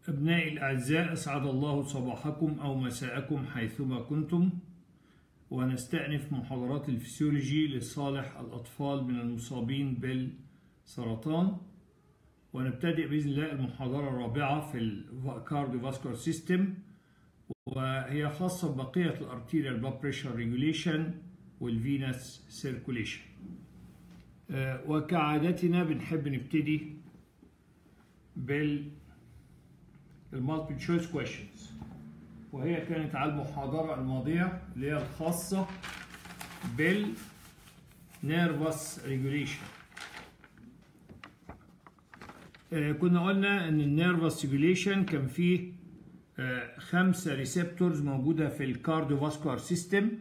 أبنائي الأعزاء أسعد الله صباحكم أو مساءكم حيثما كنتم ونستأنف محاضرات الفسيولوجي لصالح الأطفال من المصابين بالسرطان ونبتدئ بإذن الله المحاضرة الرابعة في الكارديوفاسكولار سيستم وهي خاصة ببقية الارتيريال بلاد بريشر ريجوليشن والفينس سيركوليشن وكعادتنا بنحب نبتدي بال المالتي تشويس كويشنز وهي كانت على المحاضرة الماضية اللي هي الخاصة بال نيرفس ريجوليشن كنا قلنا ان النيرفس ريجوليشن كان فيه آه خمسة ريسبتورز موجودة في الكارديوفاسكولار سيستم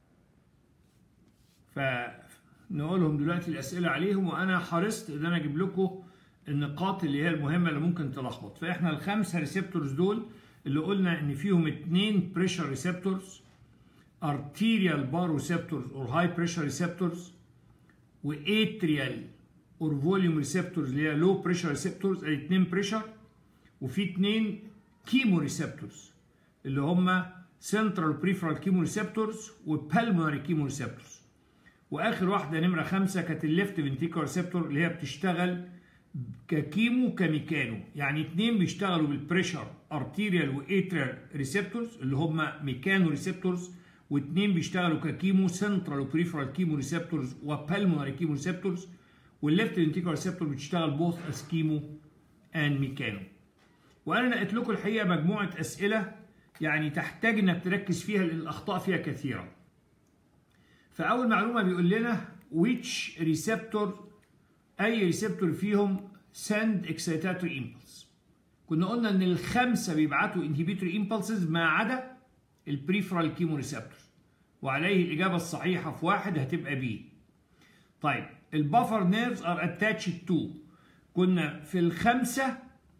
فنقولهم دلوقتي الأسئلة عليهم وأنا حرصت إن أنا أجيب لكم النقاط اللي هي المهمه اللي ممكن تلخبط فاحنا الخمسه ريسبتورز دول اللي قلنا ان فيهم اثنين بريشر ريسبتورز ارتيريال بار ريسبتورز اور هاي بريشر ريسبتورز واتريال اور فوليوم ريسبتورز اللي هي لو بريشر ريسبتورز الاثنين بريشر وفي اثنين كيمو ريسبتورز اللي هم سنترال بريفرال كيمو ريسبتورز وبالمونري كيمو ريسبتورز واخر واحده نمره خمسه كانت الليفت فنتيكولار ريسبتور اللي هي بتشتغل ككيمو كميكانو يعني اتنين بيشتغلوا بالبريشر ارتيريال واتريال ريسبتورز اللي هم ميكانو ريسبتورز واتنين بيشتغلوا ككيمو سنترال وبريفرال كيمو ريسبتورز وبالمونري كيمو ريسبتورز والليفت فنتيكولار ريسبتور بتشتغل بوث اس كيمو اند ميكانو وانا نقلت لكم الحقيقه مجموعه اسئله يعني تحتاج انك تركز فيها لان الاخطاء فيها كثيره فاول معلومه بيقول لنا which receptor اي ريسبتور فيهم سند اكسيتاتوري امبلس كنا قلنا ان الخمسه بيبعتوا انهبيتوري امبلسز ما عدا البريفرال كيمو ريسبتور وعليه الاجابه الصحيحه في واحد هتبقى بي طيب البفر نيرفز ار اتاتشد تو كنا في الخمسه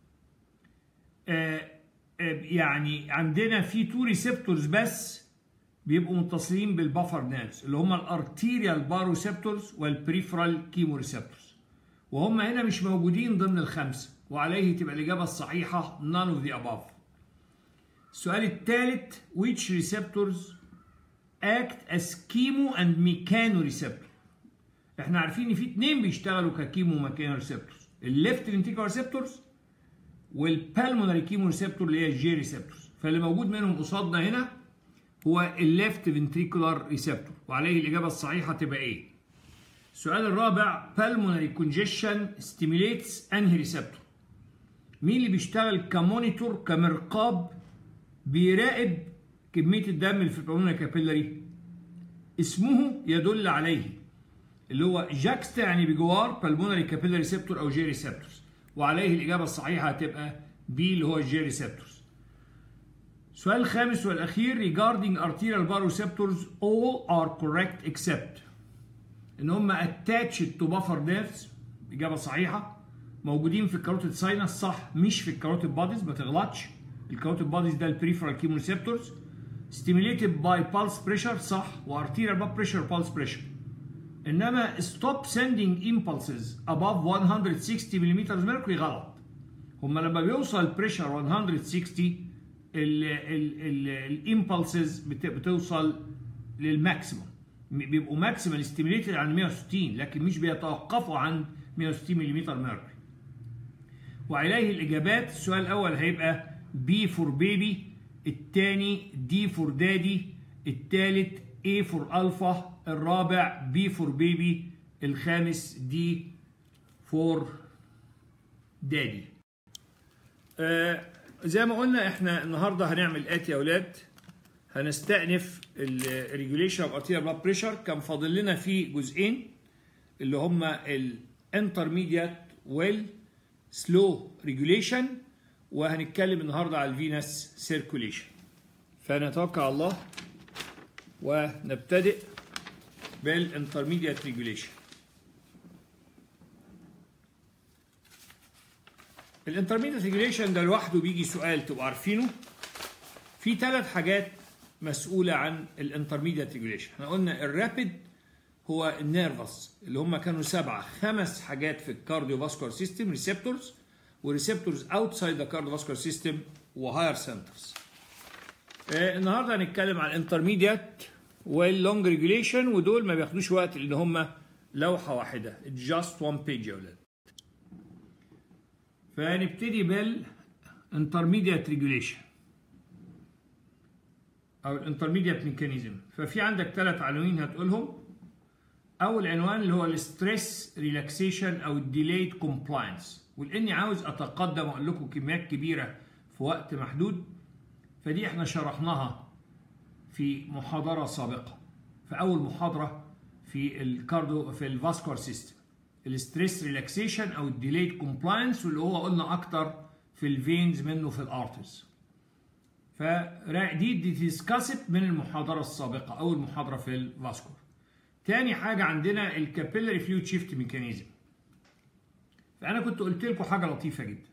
آآ آآ يعني عندنا في تو ريسبتورز بس بيبقوا متصلين بالبفر نيرفز اللي هم الارتيريال باروسبتورز والبريفرال كيمو ريسبتورز وهم هنا مش موجودين ضمن الخمسة وعليه تبقى الإجابة الصحيحة none of the above السؤال الثالث which receptors act as chemo and mechanoreceptor احنا عارفين ان في اتنين بيشتغلوا ككيمو وميكانو ريسبتورز الليفت فنتيكولار ريسبتورز والبالمونري كيمو ريسبتور اللي هي الجي ريسبتورز فاللي موجود منهم قصادنا هنا هو الليفت فنتريكولار ريسبتور وعليه الإجابة الصحيحة تبقى ايه السؤال الرابع pulmonary congestion stimulates انهي ريسبتور مين اللي بيشتغل كمونيتور كمرقاب بيراقب كمية الدم اللي في البلمونري كابيلاري اسمه يدل عليه اللي هو جاكستا يعني بجوار بالمونري كابيلاري ريسبتور او جي ريسبتورز وعليه الإجابة الصحيحة هتبقى بي اللي هو الجي ريسبتورز السؤال الخامس والأخير regarding arterial baroreceptors all are correct except ان هم اتاتشد تو بافر نيرفز اجابه صحيحه موجودين في الكاروتيد ساينس صح مش في الكاروتيد باديز ما تغلطش الكاروتيد باديز ده البريفرال كيمو ريسبتورز ستيميليتد باي بالس بريشر صح وارتيريال بلاد بريشر بالس بريشر انما ستوب سندنج امبلسز اباف 160 ملم ميركوري غلط هم لما بيوصل البريشر 160 الامبلسز بتوصل للماكسيموم بيبقوا ماكسيمال ستيميليتد عن 160 لكن مش بيتوقفوا عن 160 ملم ميركوري وعليه الاجابات السؤال الاول هيبقى بي فور بيبي الثاني دي فور دادي الثالث اي فور الفا الرابع بي فور بيبي الخامس دي فور دادي آه زي ما قلنا احنا النهارده هنعمل اتي يا اولاد هنستأنف الريجوليشن اوف ارتيريال بلاد بريشر كان فاضل لنا فيه جزئين اللي هما الانترميديات ويل سلو ريجوليشن وهنتكلم النهارده على الفينس سيركوليشن فنتوكل على الله ونبتدئ بالانترميديات ريجوليشن الانترميديات ريجوليشن ده لوحده بيجي سؤال تبقوا عارفينه في ثلاث حاجات مسؤولة عن الانترميديات ريجوليشن احنا قلنا الرابيد هو النيرفس اللي هم كانوا سبعة خمس حاجات في الكارديو فاسكولار سيستم ريسبتورز وريسبتورز اوتسايد ذا كارديوفاسكولار سيستم وهاير سنترز النهارده هنتكلم عن الانترميديت واللونج ريجوليشن ودول ما بياخدوش وقت لان هم لوحه واحده جاست وان بيج يا ولاد فهنبتدي بالانترميديت ريجوليشن او الانترميديت ميكانيزم ففي عندك ثلاث عناوين هتقولهم اول عنوان اللي هو الستريس ريلاكسيشن او الديليد كومبلاينس ولاني عاوز اتقدم واقول لكم كميات كبيره في وقت محدود فدي احنا شرحناها في محاضره سابقه في اول محاضره في الكاردو في الفاسكولار سيستم الستريس ريلاكسيشن او الديليد كومبلاينس واللي هو قلنا اكتر في الفينز منه في الارترز فدي دي ديسكاست من المحاضره السابقه اول محاضره في الفاسكولار تاني حاجه عندنا الكابيلاري فلويد شيفت ميكانيزم فانا كنت قلت لكم حاجه لطيفه جدا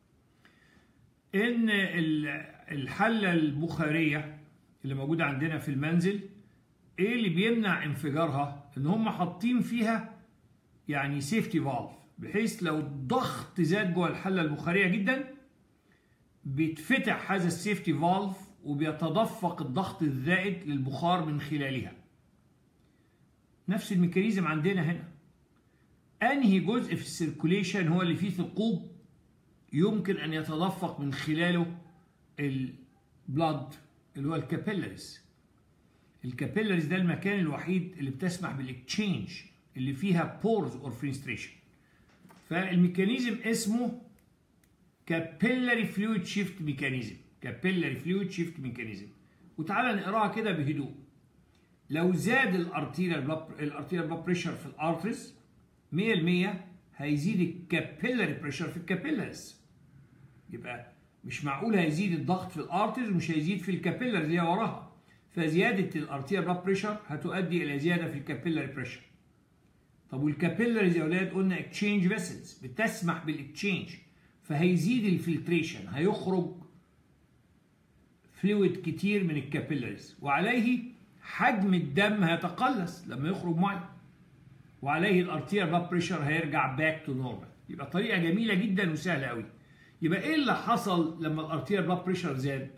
ان الحله البخاريه اللي موجوده عندنا في المنزل ايه اللي بيمنع انفجارها ان هم حاطين فيها يعني سيفتي فالف بحيث لو الضغط زاد جوه الحله البخاريه جدا بيتفتح هذا السيفتي فالف وبيتدفق الضغط الزائد للبخار من خلالها نفس الميكانيزم عندنا هنا انهي جزء في السيركوليشن هو اللي فيه ثقوب يمكن ان يتدفق من خلاله البلاد اللي هو الكابيلاريز الكابيلاريز ده المكان الوحيد اللي بتسمح بالاكتشينج اللي فيها بورز اور فينستريشن فالميكانيزم اسمه كابيلاري فلويد شيفت ميكانيزم كابيلاري فلويد شيفت ميكانيزم وتعالى نقراها كده بهدوء لو زاد الارتيريال بلاد الارتيريال بلاد بريشر في الارترز 100% هيزيد الكابيلاري بريشر في الكابيلاريز يبقى مش معقول هيزيد الضغط في الارترز ومش هيزيد في الكابيلاريز اللي هي وراها فزياده الارتيريال بلاد بريشر هتؤدي الى زياده في الكابيلاري بريشر طب والكابيلاريز يا اولاد قلنا اكتشينج فيسلز بتسمح بالاكتشينج فهيزيد الفلتريشن هيخرج فلويد كتير من الكابيلاريز وعليه حجم الدم هيتقلص لما يخرج ميه وعليه الارتير بلاد بريشر هيرجع باك تو نورمال يبقى طريقه جميله جدا وسهله قوي يبقى ايه اللي حصل لما الارتير بلاد بريشر زاد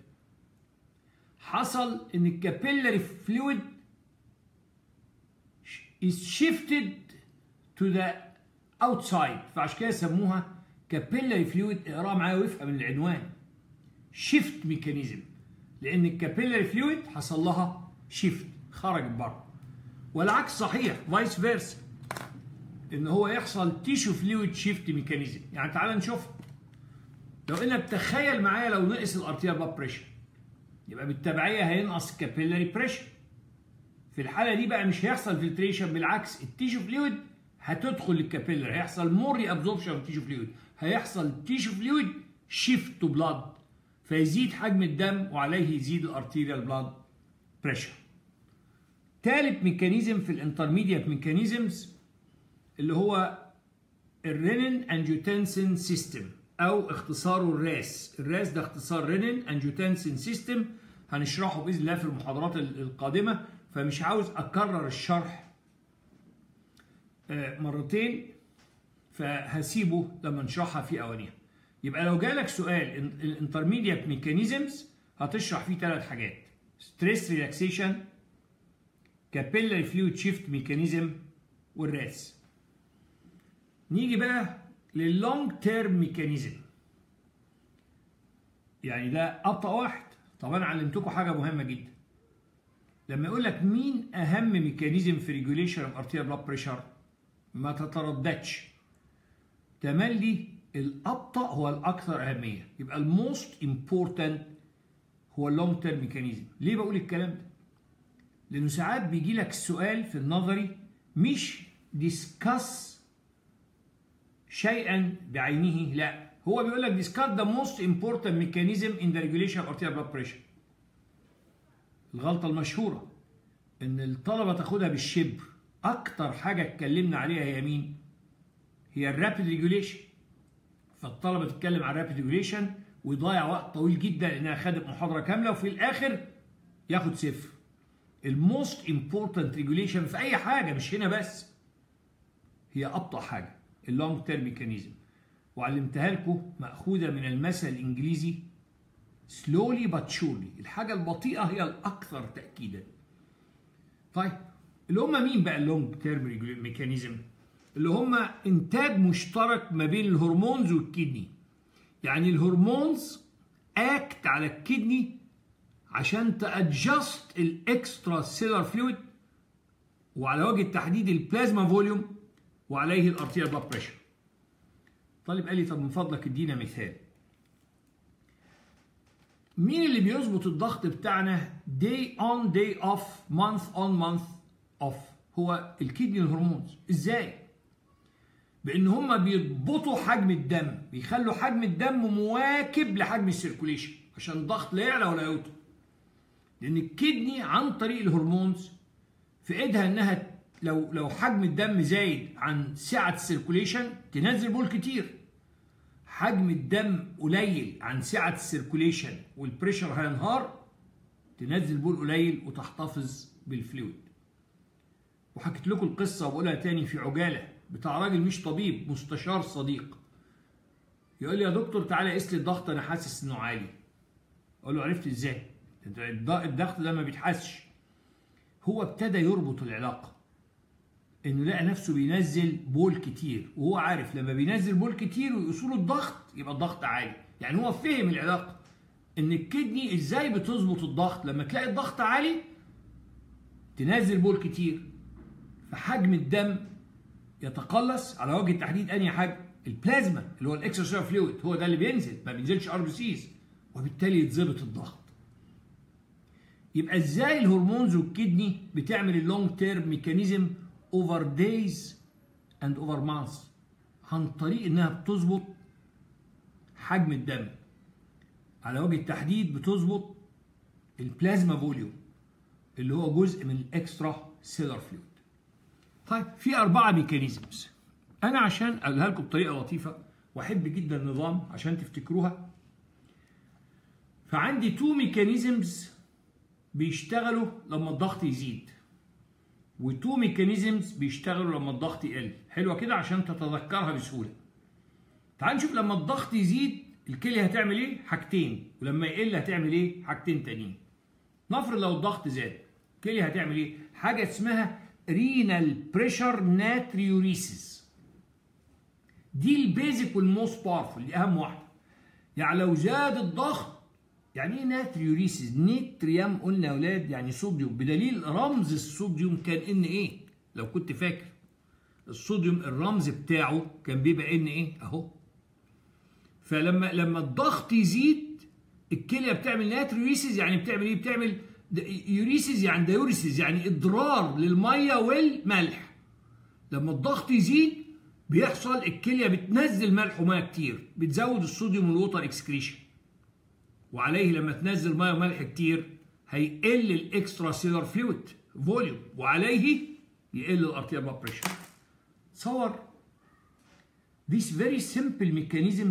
حصل ان الكابيلاري فلويد is shifted to the outside فعشان كده سموها كابيلاري فلويد اقرا معايا وافهم من العنوان شيفت ميكانيزم لان الكابيلاري فلويد حصل لها شيفت خرجت بره والعكس صحيح فايس فيرسا ان هو يحصل تيشو فلويد شيفت ميكانيزم يعني تعال نشوف لو انك تخيل معايا لو نقص الارتيال بلاد بريشر يبقى بالتبعيه هينقص الكابيلاري بريشر في الحاله دي بقى مش هيحصل فلتريشن بالعكس التيشو فلويد هتدخل للكابيلاري هيحصل مور ري ابزوربشن في التيشو فلويد هيحصل تيشو فلويد شيفت تو بلاد فيزيد حجم الدم وعليه يزيد الارتيريال بلاد بريشر ثالث ميكانيزم في الانترميديت ميكانيزمز اللي هو الرينين انجيوتنسين سيستم او اختصاره الراس الراس ده اختصار رينين انجيوتنسين سيستم هنشرحه باذن الله في المحاضرات القادمه فمش عاوز اكرر الشرح مرتين فهسيبه لما نشرحها في اوانيها يبقى لو جالك سؤال الانترميديت ميكانيزمز هتشرح فيه ثلاث حاجات ستريس ريلاكسيشن كابيلاري فلويد شيفت ميكانيزم والراس نيجي بقى لللونج تيرم ميكانيزم يعني ده ابطا واحد طب انا علمتكم حاجه مهمه جدا لما يقول لك مين اهم ميكانيزم في ريجوليشن اوف ارتيريال بلاد بريشر ما تترددش تملي الابطا هو الاكثر اهميه يبقى الموست امبورتنت هو اللونج تيرم ميكانيزم ليه بقول الكلام ده لانه ساعات بيجي لك السؤال في النظري مش ديسكاس شيئا بعينه لا هو بيقول لك ديسكاس ذا موست امبورتنت ميكانيزم ان ذا ريجوليشن اوف ارتيريال بلاد بريشر الغلطه المشهوره ان الطلبه تاخدها بالشبر اكتر حاجه اتكلمنا عليها هي مين هي الرابيد ريجوليشن فالطلبه تتكلم عن الرابيد ريجوليشن ويضيع وقت طويل جدا لانها خدت محاضره كامله وفي الاخر ياخد صفر الموست امبورتنت ريجوليشن في اي حاجه مش هنا بس هي ابطا حاجه اللونج تيرم ميكانيزم وعلمتها لكم مأخوذة من المثل الإنجليزي slowly but surely الحاجة البطيئة هي الأكثر تأكيدا طيب اللي هم مين بقى اللونج تيرم ميكانيزم اللي هم إنتاج مشترك ما بين الهرمونز والكدني يعني الهرمونز اكت على الكدني عشان تادجست الاكسترا سيلر فلويد وعلى وجه التحديد البلازما فوليوم وعليه الارتيال بلاد بريشر طالب قال لي طب من فضلك ادينا مثال مين اللي بيظبط الضغط بتاعنا day on day off month on month off هو الكدني الهرمونز ازاي بان هما بيضبطوا حجم الدم بيخلوا حجم الدم مواكب لحجم السيركوليشن عشان الضغط لا يعلى ولا يوطى لان الكدني عن طريق الهرمونز في ايدها انها لو لو حجم الدم زايد عن سعه السيركوليشن تنزل بول كتير حجم الدم قليل عن سعه السيركوليشن والبريشر هينهار تنزل بول قليل وتحتفظ بالفلويد وحكيت لكم القصه وبقولها تاني في عجاله بتاع راجل مش طبيب مستشار صديق يقول لي يا دكتور تعالى قيس لي الضغط انا حاسس انه عالي اقول له عرفت ازاي الضغط ده ما بيتحسش هو ابتدى يربط العلاقه انه لقى نفسه بينزل بول كتير وهو عارف لما بينزل بول كتير ويقيسوا الضغط يبقى الضغط عالي يعني هو فهم العلاقه ان الكدني ازاي بتظبط الضغط لما تلاقي الضغط عالي تنزل بول كتير فحجم الدم يتقلص على وجه التحديد انهي حاجه البلازما اللي هو الاكسترا فلويد هو ده اللي بينزل ما بينزلش ار بي سيز وبالتالي يتظبط الضغط يبقى ازاي الهرمونز والكدني بتعمل اللونج تيرم ميكانيزم اوفر دايز اند اوفر مانثs عن طريق انها بتظبط حجم الدم على وجه التحديد بتظبط البلازما فوليوم اللي هو جزء من الاكسترا سيلر فلويد طيب في أربعة ميكانيزمز أنا عشان أقولها لكم بطريقة لطيفة وأحب جدا النظام عشان تفتكروها فعندي تو ميكانيزمز بيشتغلوا لما الضغط يزيد وتو ميكانيزمز بيشتغلوا لما الضغط يقل حلوة كده عشان تتذكرها بسهولة تعال نشوف لما الضغط يزيد الكلية هتعمل ايه حاجتين ولما يقل هتعمل ايه حاجتين تانيين نفرض لو الضغط زاد الكلية هتعمل ايه حاجة اسمها رينال بريشر ناتريوريسيس دي البيزك والموست باورفول دي اهم واحده يعني لو زاد الضغط يعني ايه ناتريوريسيس نيتريام قلنا يا اولاد يعني صوديوم بدليل رمز الصوديوم كان ان ايه لو كنت فاكر الصوديوم الرمز بتاعه كان بيبقى ان ايه اهو فلما لما الضغط يزيد الكليه بتعمل ناتريوريسيس يعني بتعمل ايه بتعمل يوريسيس يعني دايوريسيس يعني اضرار للميه والملح لما الضغط يزيد بيحصل الكليه بتنزل ملح وميه كتير بتزود الصوديوم والووتر اكسكريشن وعليه لما تنزل ميه وملح كتير هيقل الاكسترا سيلر فلويد فوليوم وعليه يقل الارتيال بلاد بريشر تصور this very simple mechanism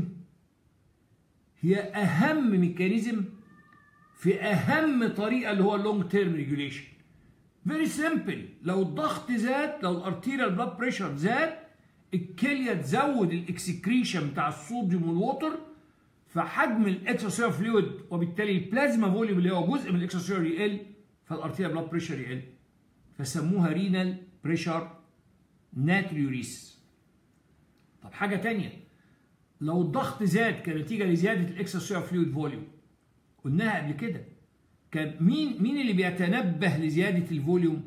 هي اهم ميكانيزم في اهم طريقه اللي هو اللونج تيرم ريجوليشن فيري سمبل لو الضغط زاد لو الارتيريال بلاد بريشر زاد الكليه تزود الاكسكريشن بتاع الصوديوم والووتر فحجم الاكسترا فلويد وبالتالي البلازما فوليوم اللي هو جزء من الاكسترا يقل فالارتيريال بلاد بريشر يقل فسموها رينال بريشر ناتريوريس طب حاجه تانية لو الضغط زاد كنتيجه لزياده الاكسترا فلويد فوليوم قلناها قبل كده كان مين مين اللي بيتنبه لزياده الفوليوم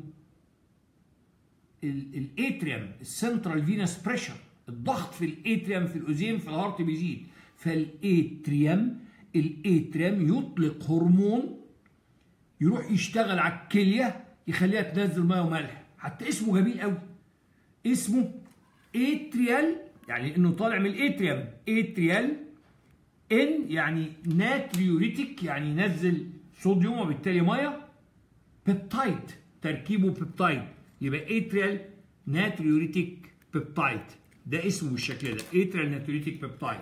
الاتريوم السنترال فينس بريشر الضغط في الاتريوم في الاوزين في الهارت بيزيد فالاتريوم الاتريوم يطلق هرمون يروح يشتغل على الكليه يخليها تنزل ميه وملح حتى اسمه جميل قوي اسمه اتريال يعني انه طالع من الاتريوم اتريال ان يعني ناتريوريتيك يعني ينزل صوديوم وبالتالي ميه بيبتايد تركيبه بيبتايد يبقى اتريال ناتريوريتيك بيبتايد ده اسمه بالشكل ده اتريال ناتريوريتيك بيبتايد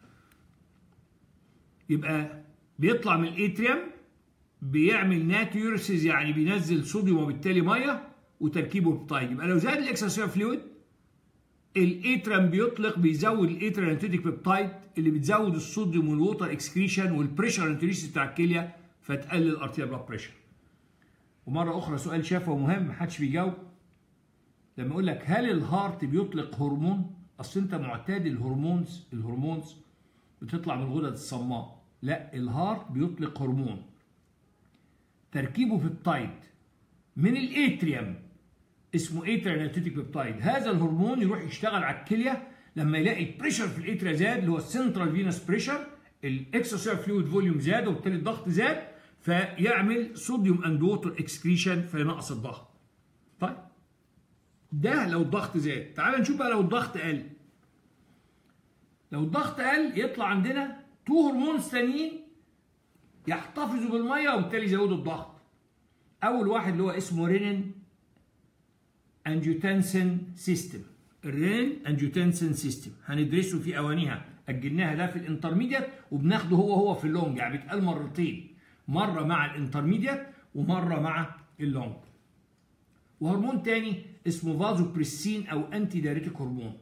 يبقى بيطلع من الاتريوم بيعمل ناتيورسيز يعني بينزل صوديوم وبالتالي ميه وتركيبه بيبتايد يبقى لو زاد الاكسترا فلويد الاترم بيطلق بيزود الاتريانتيتيك بيبتايد اللي بتزود الصوديوم والووتر اكسكريشن والبريشر انتريس بتاع الكليه فتقلل الارتيال بلاد بريشر ومره اخرى سؤال شافه مهم محدش بيجاوب لما يقول لك هل الهارت بيطلق هرمون اصل انت معتاد الهرمونز الهرمونز بتطلع من الغدد الصماء لا الهارت بيطلق هرمون تركيبه بيبتايد من الاتريوم اسمه اتريانالتيتيك بيبتايد هذا الهرمون يروح يشتغل على الكليه لما يلاقي البريشر في الاتريا زاد اللي هو السنترال فينس بريشر الاكسترا فلويد فوليوم زاد وبالتالي الضغط زاد فيعمل صوديوم اند ووتر اكسكريشن فينقص الضغط طيب ده لو الضغط زاد تعال نشوف بقى لو الضغط قل لو الضغط قل يطلع عندنا تو هرمونز تانيين يحتفظوا بالميه وبالتالي يزودوا الضغط اول واحد اللي هو اسمه رينين انجيوتنسن سيستم الرين انجيوتنسن سيستم هندرسه في اوانيها اجلناها ده في الانترميديت وبناخده هو هو في اللونج يعني بيتقال مرتين مره مع الانترميديت ومره مع اللونج وهرمون تاني اسمه فازوبريسين او انتي دايريتيك هرمون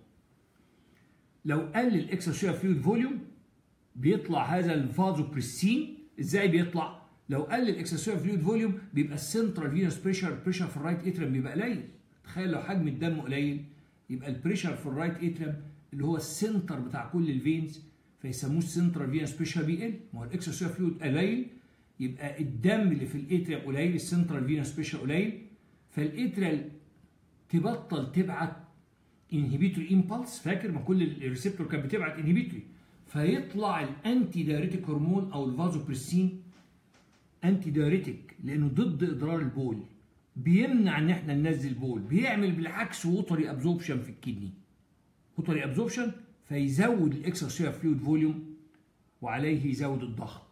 لو قل الاكسترا فلويد فوليوم بيطلع هذا الفازوبريسين ازاي بيطلع لو قل الاكسترا فلويد فوليوم بيبقى السنترال فينوس بريشر بريشر في الرايت اتريم بيبقى قليل تخيل لو حجم الدم قليل يبقى البريشر في الرايت اتريم اللي هو السنتر بتاع كل الفينز فيسموه السنترال فينوس بريشر بيقل ما هو الاكسترا فلويد قليل يبقى الدم اللي في الاتريم قليل السنترال فينوس بريشر قليل فالاتريال تبطل تبعت انهبيتوري امبلس فاكر ما كل الريسبتور كانت بتبعت انهبيتوري فيطلع الانتي دايريتيك هرمون او الفازوبريسين انتي دايريتيك لانه ضد اضرار البول بيمنع ان احنا ننزل بول بيعمل بالعكس ووتري ابزوربشن في الكدني ووتري ابزوربشن فيزود الاكسترا فلويد فوليوم وعليه يزود الضغط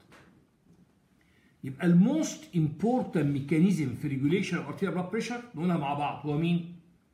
يبقى الموست امبورتنت ميكانيزم في ريجوليشن ارتيريال بلاد بريشر نقولها مع بعض هو مين؟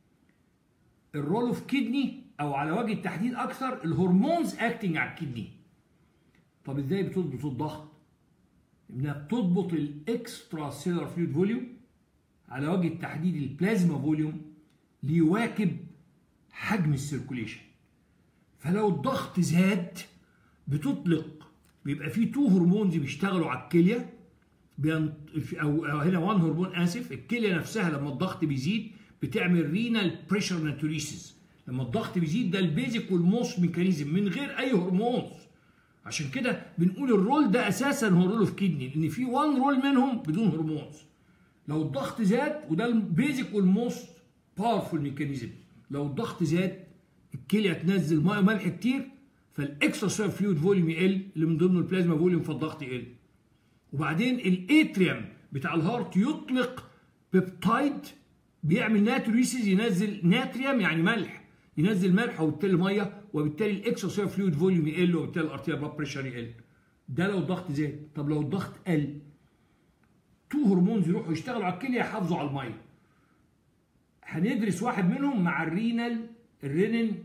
الرول اوف كدني او على وجه التحديد اكثر الهرمونز اكتنج على الكدني طب ازاي بتضبط الضغط؟ انها بتضبط الاكسترا سيلر فلويد فوليوم على وجه التحديد البلازما فوليوم ليواكب حجم السيركوليشن فلو الضغط زاد بتطلق بيبقى في تو هرمونز بيشتغلوا على الكليه بينط... او هنا وان هرمون اسف الكليه نفسها لما الضغط بيزيد بتعمل رينال بريشر ناتوريسيس لما الضغط بيزيد ده البيزك والموست ميكانيزم من غير اي هرمونز عشان كده بنقول الرول ده اساسا هو رول اوف كدني لان في وان رول منهم بدون هرمونز لو الضغط زاد وده البيزك والموست باورفول ميكانيزم لو الضغط زاد الكليه تنزل ميه وملح كتير فالاكسترا فلويد فوليوم يقل اللي من ضمنه البلازما فوليوم فالضغط يقل وبعدين الاتريوم بتاع الهارت يطلق بيبتايد بيعمل ناتريسيز ينزل ناتريوم يعني ملح ينزل ملح وبالتالي ميه وبالتالي الاكسترا فلويد فوليوم يقل وبالتالي الارتيال بلاد بريشر يقل ده لو الضغط زاد طب لو الضغط قل تو هرمونز يروحوا يشتغلوا على الكليه يحافظوا على الميه هندرس واحد منهم مع الرينال الرينين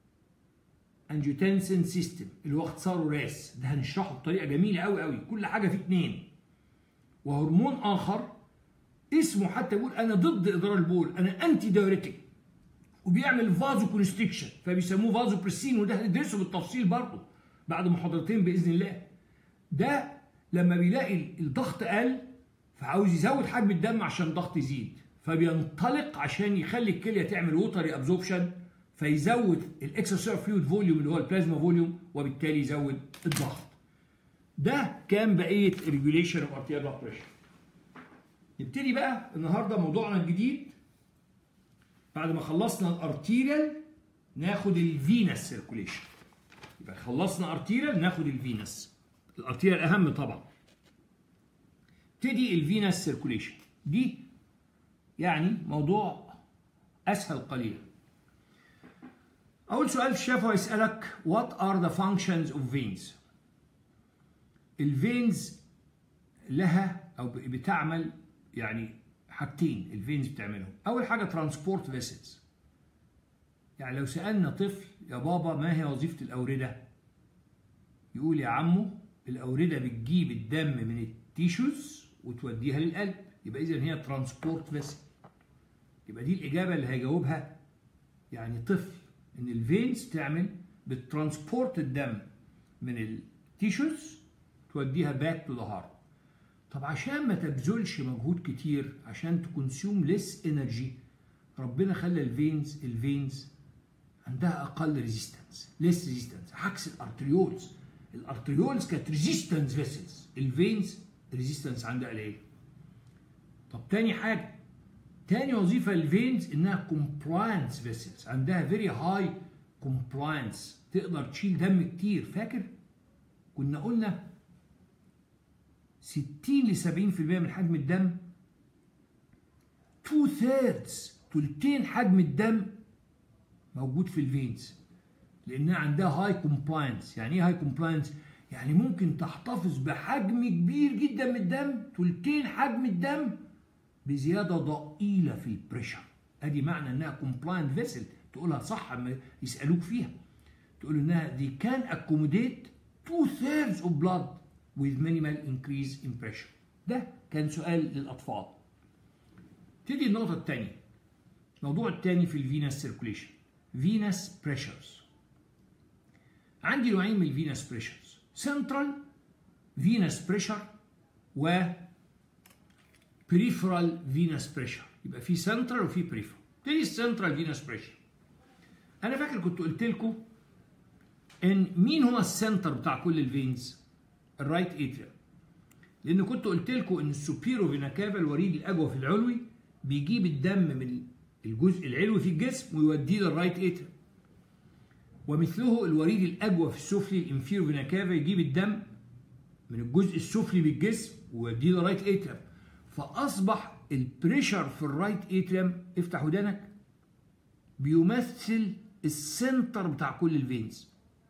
انجيوتنسن سيستم اللي هو اختصاره راس ده هنشرحه بطريقه جميله قوي قوي كل حاجه فيه اتنين وهرمون اخر اسمه حتى يقول انا ضد اضرار البول انا انتي دايوريتيك وبيعمل فازو كونستريكشن فبيسموه فازو بريسين وده هندرسه بالتفصيل برضه بعد محاضرتين باذن الله ده لما بيلاقي الضغط قل فعاوز يزود حجم الدم عشان الضغط يزيد فبينطلق عشان يخلي الكليه تعمل ووتري ابزوربشن فيزود الاكسترا فلويد فوليوم اللي هو البلازما فوليوم وبالتالي يزود الضغط ده كان بقيه ريجوليشن اوف ارتيريال بلاد بريشر نبتدي بقى النهارده موضوعنا الجديد بعد ما خلصنا الارتيريال ناخد الفينس سيركوليشن يبقى خلصنا ارتيريال ناخد الفينس الارتيريال اهم طبعا ابتدي الفينس سيركوليشن دي يعني موضوع اسهل قليلا اول سؤال في الشفا يسالك what are the functions of veins الفينز لها او بتعمل يعني حاجتين الفينز بتعملهم اول حاجه ترانسبورت فيسلز يعني لو سالنا طفل يا بابا ما هي وظيفه الاورده يقول يا عمو الاورده بتجيب الدم من التيشوز وتوديها للقلب يبقى اذا هي ترانسبورت فيسل يبقى دي الاجابه اللي هيجاوبها يعني طفل ان الفينز تعمل بترانسبورت الدم من التيشوز توديها باك تو ذا هارت طب عشان ما تبذلش مجهود كتير عشان تكونسيوم ليس انرجي ربنا خلى الفينز الفينز عندها اقل ريزيستنس ليس ريزيستنس عكس الارتريولز الارتريولز كانت ريزيستنس فيسلز الفينز ريزيستنس عندها قليل طب تاني حاجه تاني وظيفه للفينز انها كومبلاينس فيسلز عندها فيري هاي كومبلاينس تقدر تشيل دم كتير فاكر كنا قلنا 60 ل 70% من حجم الدم 2 ثيردز تلتين حجم الدم موجود في الفينز لانها عندها هاي كومبلاينس يعني ايه هاي كومبلاينس يعني ممكن تحتفظ بحجم كبير جدا من الدم تلتين حجم الدم بزياده ضئيله في البريشر ادي معنى انها كومبلاينت فيسل تقولها صح اما يسالوك فيها تقول انها they can accommodate two thirds of blood with minimal increase in pressure ده كان سؤال للاطفال تيجي النقطه الثانيه الموضوع الثاني في الفينس سيركوليشن فينس بريشرز عندي نوعين من الفينس بريشرز سنترال فينس بريشر و بريفرال فينس بريشر يبقى في سنترال وفي بريفرال تاني السنترال فينس بريشر انا فاكر كنت قلت لكم ان مين هو السنتر بتاع كل الفينز الرايت اتريا لان كنت قلت لكم ان السوبيرو فينا كافا الوريد الاجوف العلوي بيجيب الدم من الجزء العلوي في الجسم ويوديه للرايت اتريا ومثله الوريد الاجوف السفلي الانفيرو فينا كافا يجيب الدم من الجزء السفلي بالجسم ويوديه للرايت اتريم فاصبح البريشر في الرايت اتريم افتح ودانك بيمثل السنتر بتاع كل الفينز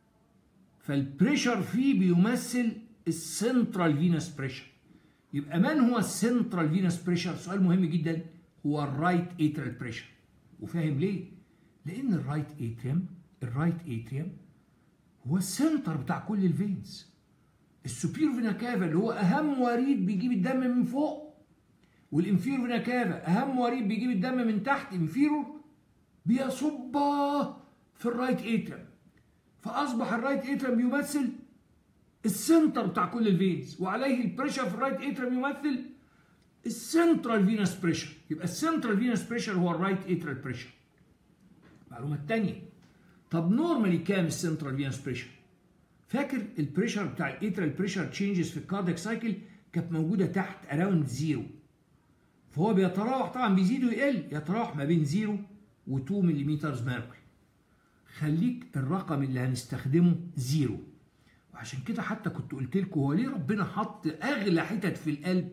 فالبريشر فيه بيمثل السنترال فينس بريشر يبقى من هو السنترال فينس بريشر سؤال مهم جدا هو الرايت اتريال بريشر وفاهم ليه لان الرايت اتريم الرايت اتريم هو السنتر بتاع كل الفينز السوبير فينا كافا اللي هو اهم وريد بيجيب الدم من فوق والانفير فينا كافا اهم وريد بيجيب الدم من تحت انفيرور بيصب في الرايت اتريم فاصبح الرايت اتريم يمثل السنتر بتاع كل الفينز وعليه البريشر في الرايت اتريم يمثل السنترال فينس بريشر يبقى السنترال فينس بريشر هو الرايت اتريال بريشر المعلومه الثانيه طب نورمالي كام السنترال فينس بريشر فاكر البريشر بتاع الاتريال بريشر تشينجز في الكاردياك سايكل كانت موجوده تحت اراوند زيرو فهو بيتراوح طبعا بيزيد ويقل يتراوح ما بين 0 و2 ملم ميركوري خليك الرقم اللي هنستخدمه زيرو وعشان كده حتى كنت قلت لكم هو ليه ربنا حط اغلى حتت في القلب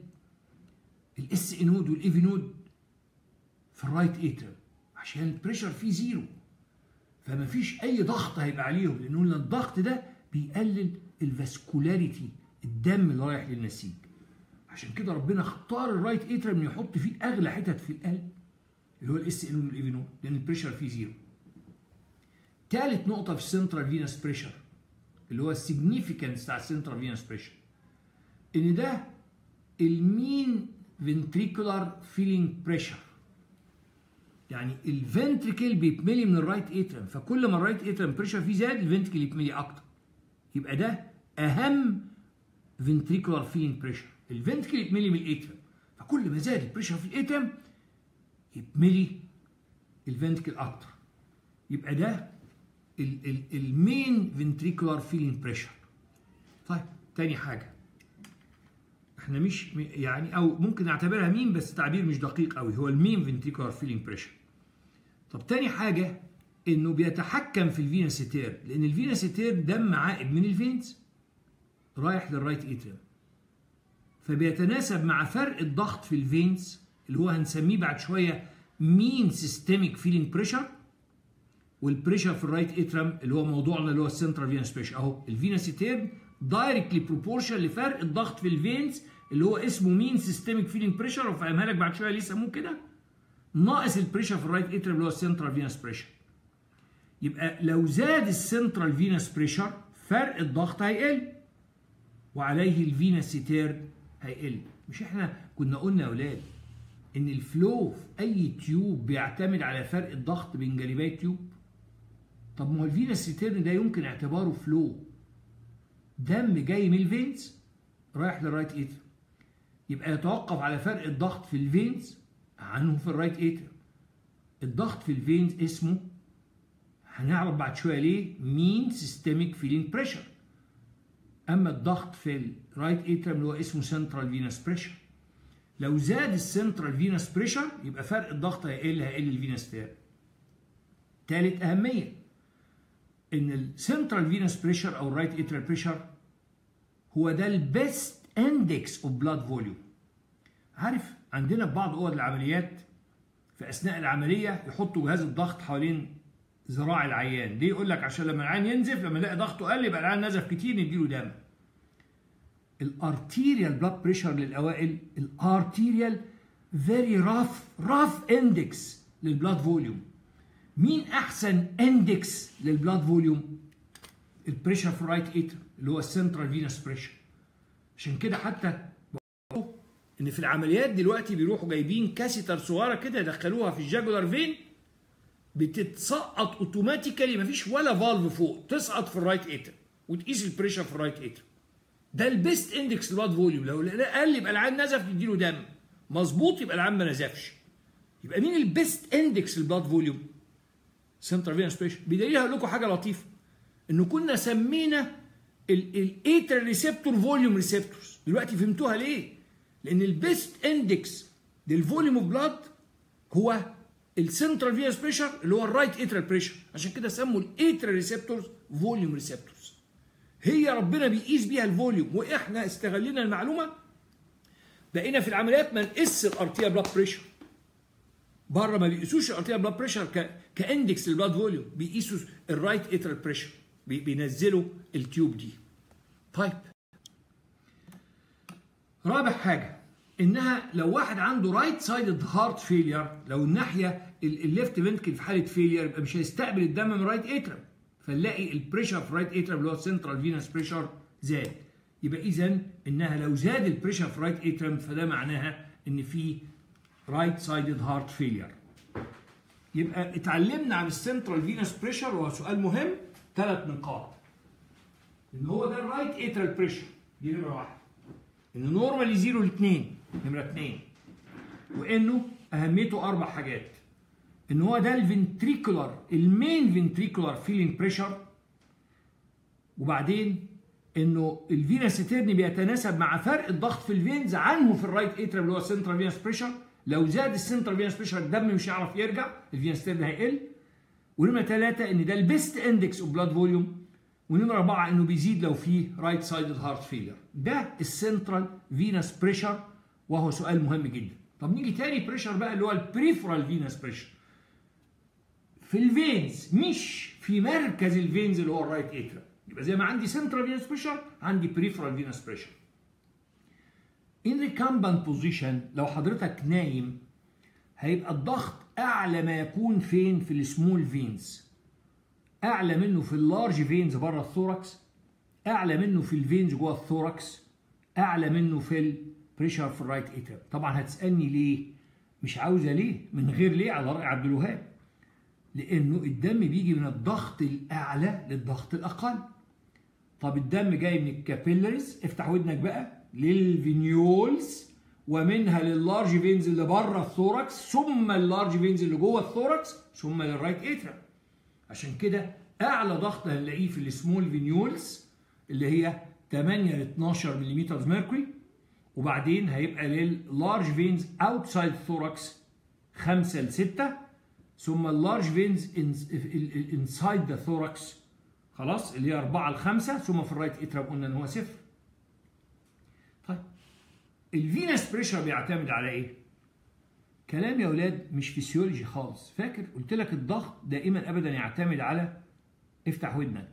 الاس نود والايفي نود في الرايت اتر عشان البريشر فيه زيرو فما فيش اي ضغط هيبقى عليهم لانه الضغط ده بيقلل الفاسكولاريتي الدم اللي رايح للنسيج عشان كده ربنا اختار الرايت اتر انه يحط فيه اغلى حتت في القلب اللي هو الاس ان والايفي نود لان البريشر فيه زيرو ثالث نقطه في السنترال فينس بريشر اللي هو السيجنيفيكانس بتاع السنترال فينس بريشر ان ده المين فنتريكولار فيلينج بريشر يعني الفنتريكل بيتملي من الرايت اترم فكل ما الرايت اترم بريشر فيه زاد الفنتريكل يتملي اكتر يبقى ده اهم فنتريكولار فيلينج بريشر الفنتريكل يتملي من الاترم فكل ما زاد البريشر في الاترم يتملي الفنتريكل اكتر يبقى ده المين فنتريكولار فيلينج بريشر طيب تاني حاجه احنا مش يعني او ممكن نعتبرها مين بس تعبير مش دقيق قوي هو المين فنتريكولار فيلينج بريشر طب تاني حاجه انه بيتحكم في الفينا سيتير لان الفينا سيتير دم عائد من الفينز رايح للرايت اتريم فبيتناسب مع فرق الضغط في الفينز اللي هو هنسميه بعد شويه مين سيستميك فيلينج بريشر والبريشر في الرايت اترم اللي هو موضوعنا اللي هو السنترال فينس بريشر اهو الفينا سيتير دايركتلي بروبورشن لفرق الضغط في الفينز اللي هو اسمه مين سيستميك فيلينج بريشر وفهمها لك بعد شويه ليه سموه كده ناقص البريشر في الرايت اترم اللي هو السنترال فينس بريشر يبقى لو زاد السنترال فينس بريشر فرق الضغط هيقل وعليه الفينس سيتير هيقل مش احنا كنا قلنا يا اولاد ان الفلو في اي تيوب بيعتمد على فرق الضغط بين جانبي التيوب طب ما هو الفينا سيتيرن ده يمكن اعتباره فلو دم جاي من الفينز رايح للرايت ايتر يبقى يتوقف على فرق الضغط في الفينز عنه في الرايت ايتر الضغط في الفينز اسمه هنعرف بعد شويه ليه مين سيستميك فيلينج بريشر اما الضغط في الرايت ايترم اللي هو اسمه سنترال فينس بريشر لو زاد السنترال فينس بريشر يبقى فرق الضغط هيقل هيقل الفينس تاب ثالث اهميه ان السنترال فينس بريشر او الرايت اترال بريشر هو ده البيست اندكس اوف بلاد فوليوم عارف عندنا في بعض اوض العمليات في اثناء العمليه يحطوا جهاز الضغط حوالين ذراع العيان ليه يقول لك عشان لما العيان ينزف لما يلاقي ضغطه قل يبقى العيان نزف كتير نديله دم الارتيريال بلاد بريشر للاوائل الارتيريال فيري راف راف اندكس للبلاد فوليوم مين احسن اندكس للبلاد فوليوم البريشر في الرايت اتر اللي هو السنترال فينس بريشر عشان كده حتى ان في العمليات دلوقتي بيروحوا جايبين كاسيتر صغيره كده يدخلوها في الجاجولار فين بتتسقط اوتوماتيكالي مفيش ولا فالف فوق تسقط في الرايت اتر وتقيس البريشر في الرايت اتر ده البيست اندكس للبلاد فوليوم لو قال يبقى العيان نزف نديله دم مظبوط يبقى العيان ما نزفش يبقى مين البيست اندكس للبلاد فوليوم سنترال فينس بريشر بدليل هقول لكم حاجه لطيفه انه كنا سمينا الايتر ريسبتور فوليوم ريسبتورز دلوقتي فهمتوها ليه لان البيست اندكس للفوليوم اوف بلاد هو السنترال فينس بريشر اللي هو الرايت اترال بريشر عشان كده سموا الايترال ريسبتورز فوليوم ريسبتورز هي ربنا بيقيس بيها الفوليوم واحنا استغلينا المعلومه بقينا في العمليات ما نقيس الارتيا بلاد بريشر بره ما بيقيسوش الارتيا بلاد بريشر ك... كاندكس للبلاد فوليوم بيقيسوا الرايت اترال بريشر بي... بينزلوا التيوب دي طيب رابع حاجه انها لو واحد عنده رايت سايد هارت فيلير لو الناحيه الليفت فنتكل في حاله فيلير يبقى مش هيستقبل الدم من رايت اترم فنلاقي البريشر في رايت اترم اللي هو السنترال فينس بريشر زاد يبقى اذا انها لو زاد البريشر في رايت اترم فده معناها ان في رايت سايدد هارت فيلير يبقى اتعلمنا عن السنترال فينس بريشر وهو سؤال مهم ثلاث نقاط ان هو ده الرايت اترال بريشر دي نمره واحد ان نورمالي 0 ل 2 نمره 2 وانه اهميته اربع حاجات ان هو ده الفنتريكولار المين فنتريكولار فيلينج بريشر وبعدين انه الفينا سيتيرني بيتناسب مع فرق الضغط في الفينز عنه في الرايت اتريم اللي هو السنترال فينس بريشر لو زاد السنترال فينس بريشر الدم مش هيعرف يرجع الفينا سيتيرني هيقل ونمره ثلاثه ان ده البيست اندكس اوف بلاد فوليوم ونمره اربعه انه بيزيد لو في رايت سايدد هارت فيلير ده السنترال فينس بريشر وهو سؤال مهم جدا طب نيجي تاني بريشر بقى اللي هو البريفرال فينس بريشر في الفينز مش في مركز الفينز اللي هو الرايت اتريم يبقى زي ما عندي سنترال فينس بريشر عندي بريفرال فينس بريشر ان ريكامبانت بوزيشن لو حضرتك نايم هيبقى الضغط اعلى ما يكون فين في السمول فينز اعلى منه في اللارج فينز بره الثوركس اعلى منه في الفينز جوه الثوركس اعلى منه في البريشر في الرايت اتريم طبعا هتسالني ليه مش عاوزه ليه من غير ليه على راي عبد الوهاب لانه الدم بيجي من الضغط الاعلى للضغط الاقل طب الدم جاي من الكابيلاريز افتح ودنك بقى للفينيولز ومنها لللارج فينز اللي بره الثوركس ثم اللارج فينز اللي جوه الثوركس ثم للرايت اتريم عشان كده اعلى ضغط هنلاقيه في السمول فينيولز اللي هي 8 ل 12 ملم ميركوري وبعدين هيبقى لللارج فينز اوتسايد ثوركس 5 ل 6 ثم اللارج فينز انسايد ذا ثوركس خلاص اللي هي 4 ل 5 ثم في الرايت اترم قلنا ان هو صفر طيب الفينس بريشر بيعتمد على ايه؟ كلام يا اولاد مش فيسيولوجي خالص فاكر قلت لك الضغط دائما ابدا يعتمد على افتح ودنك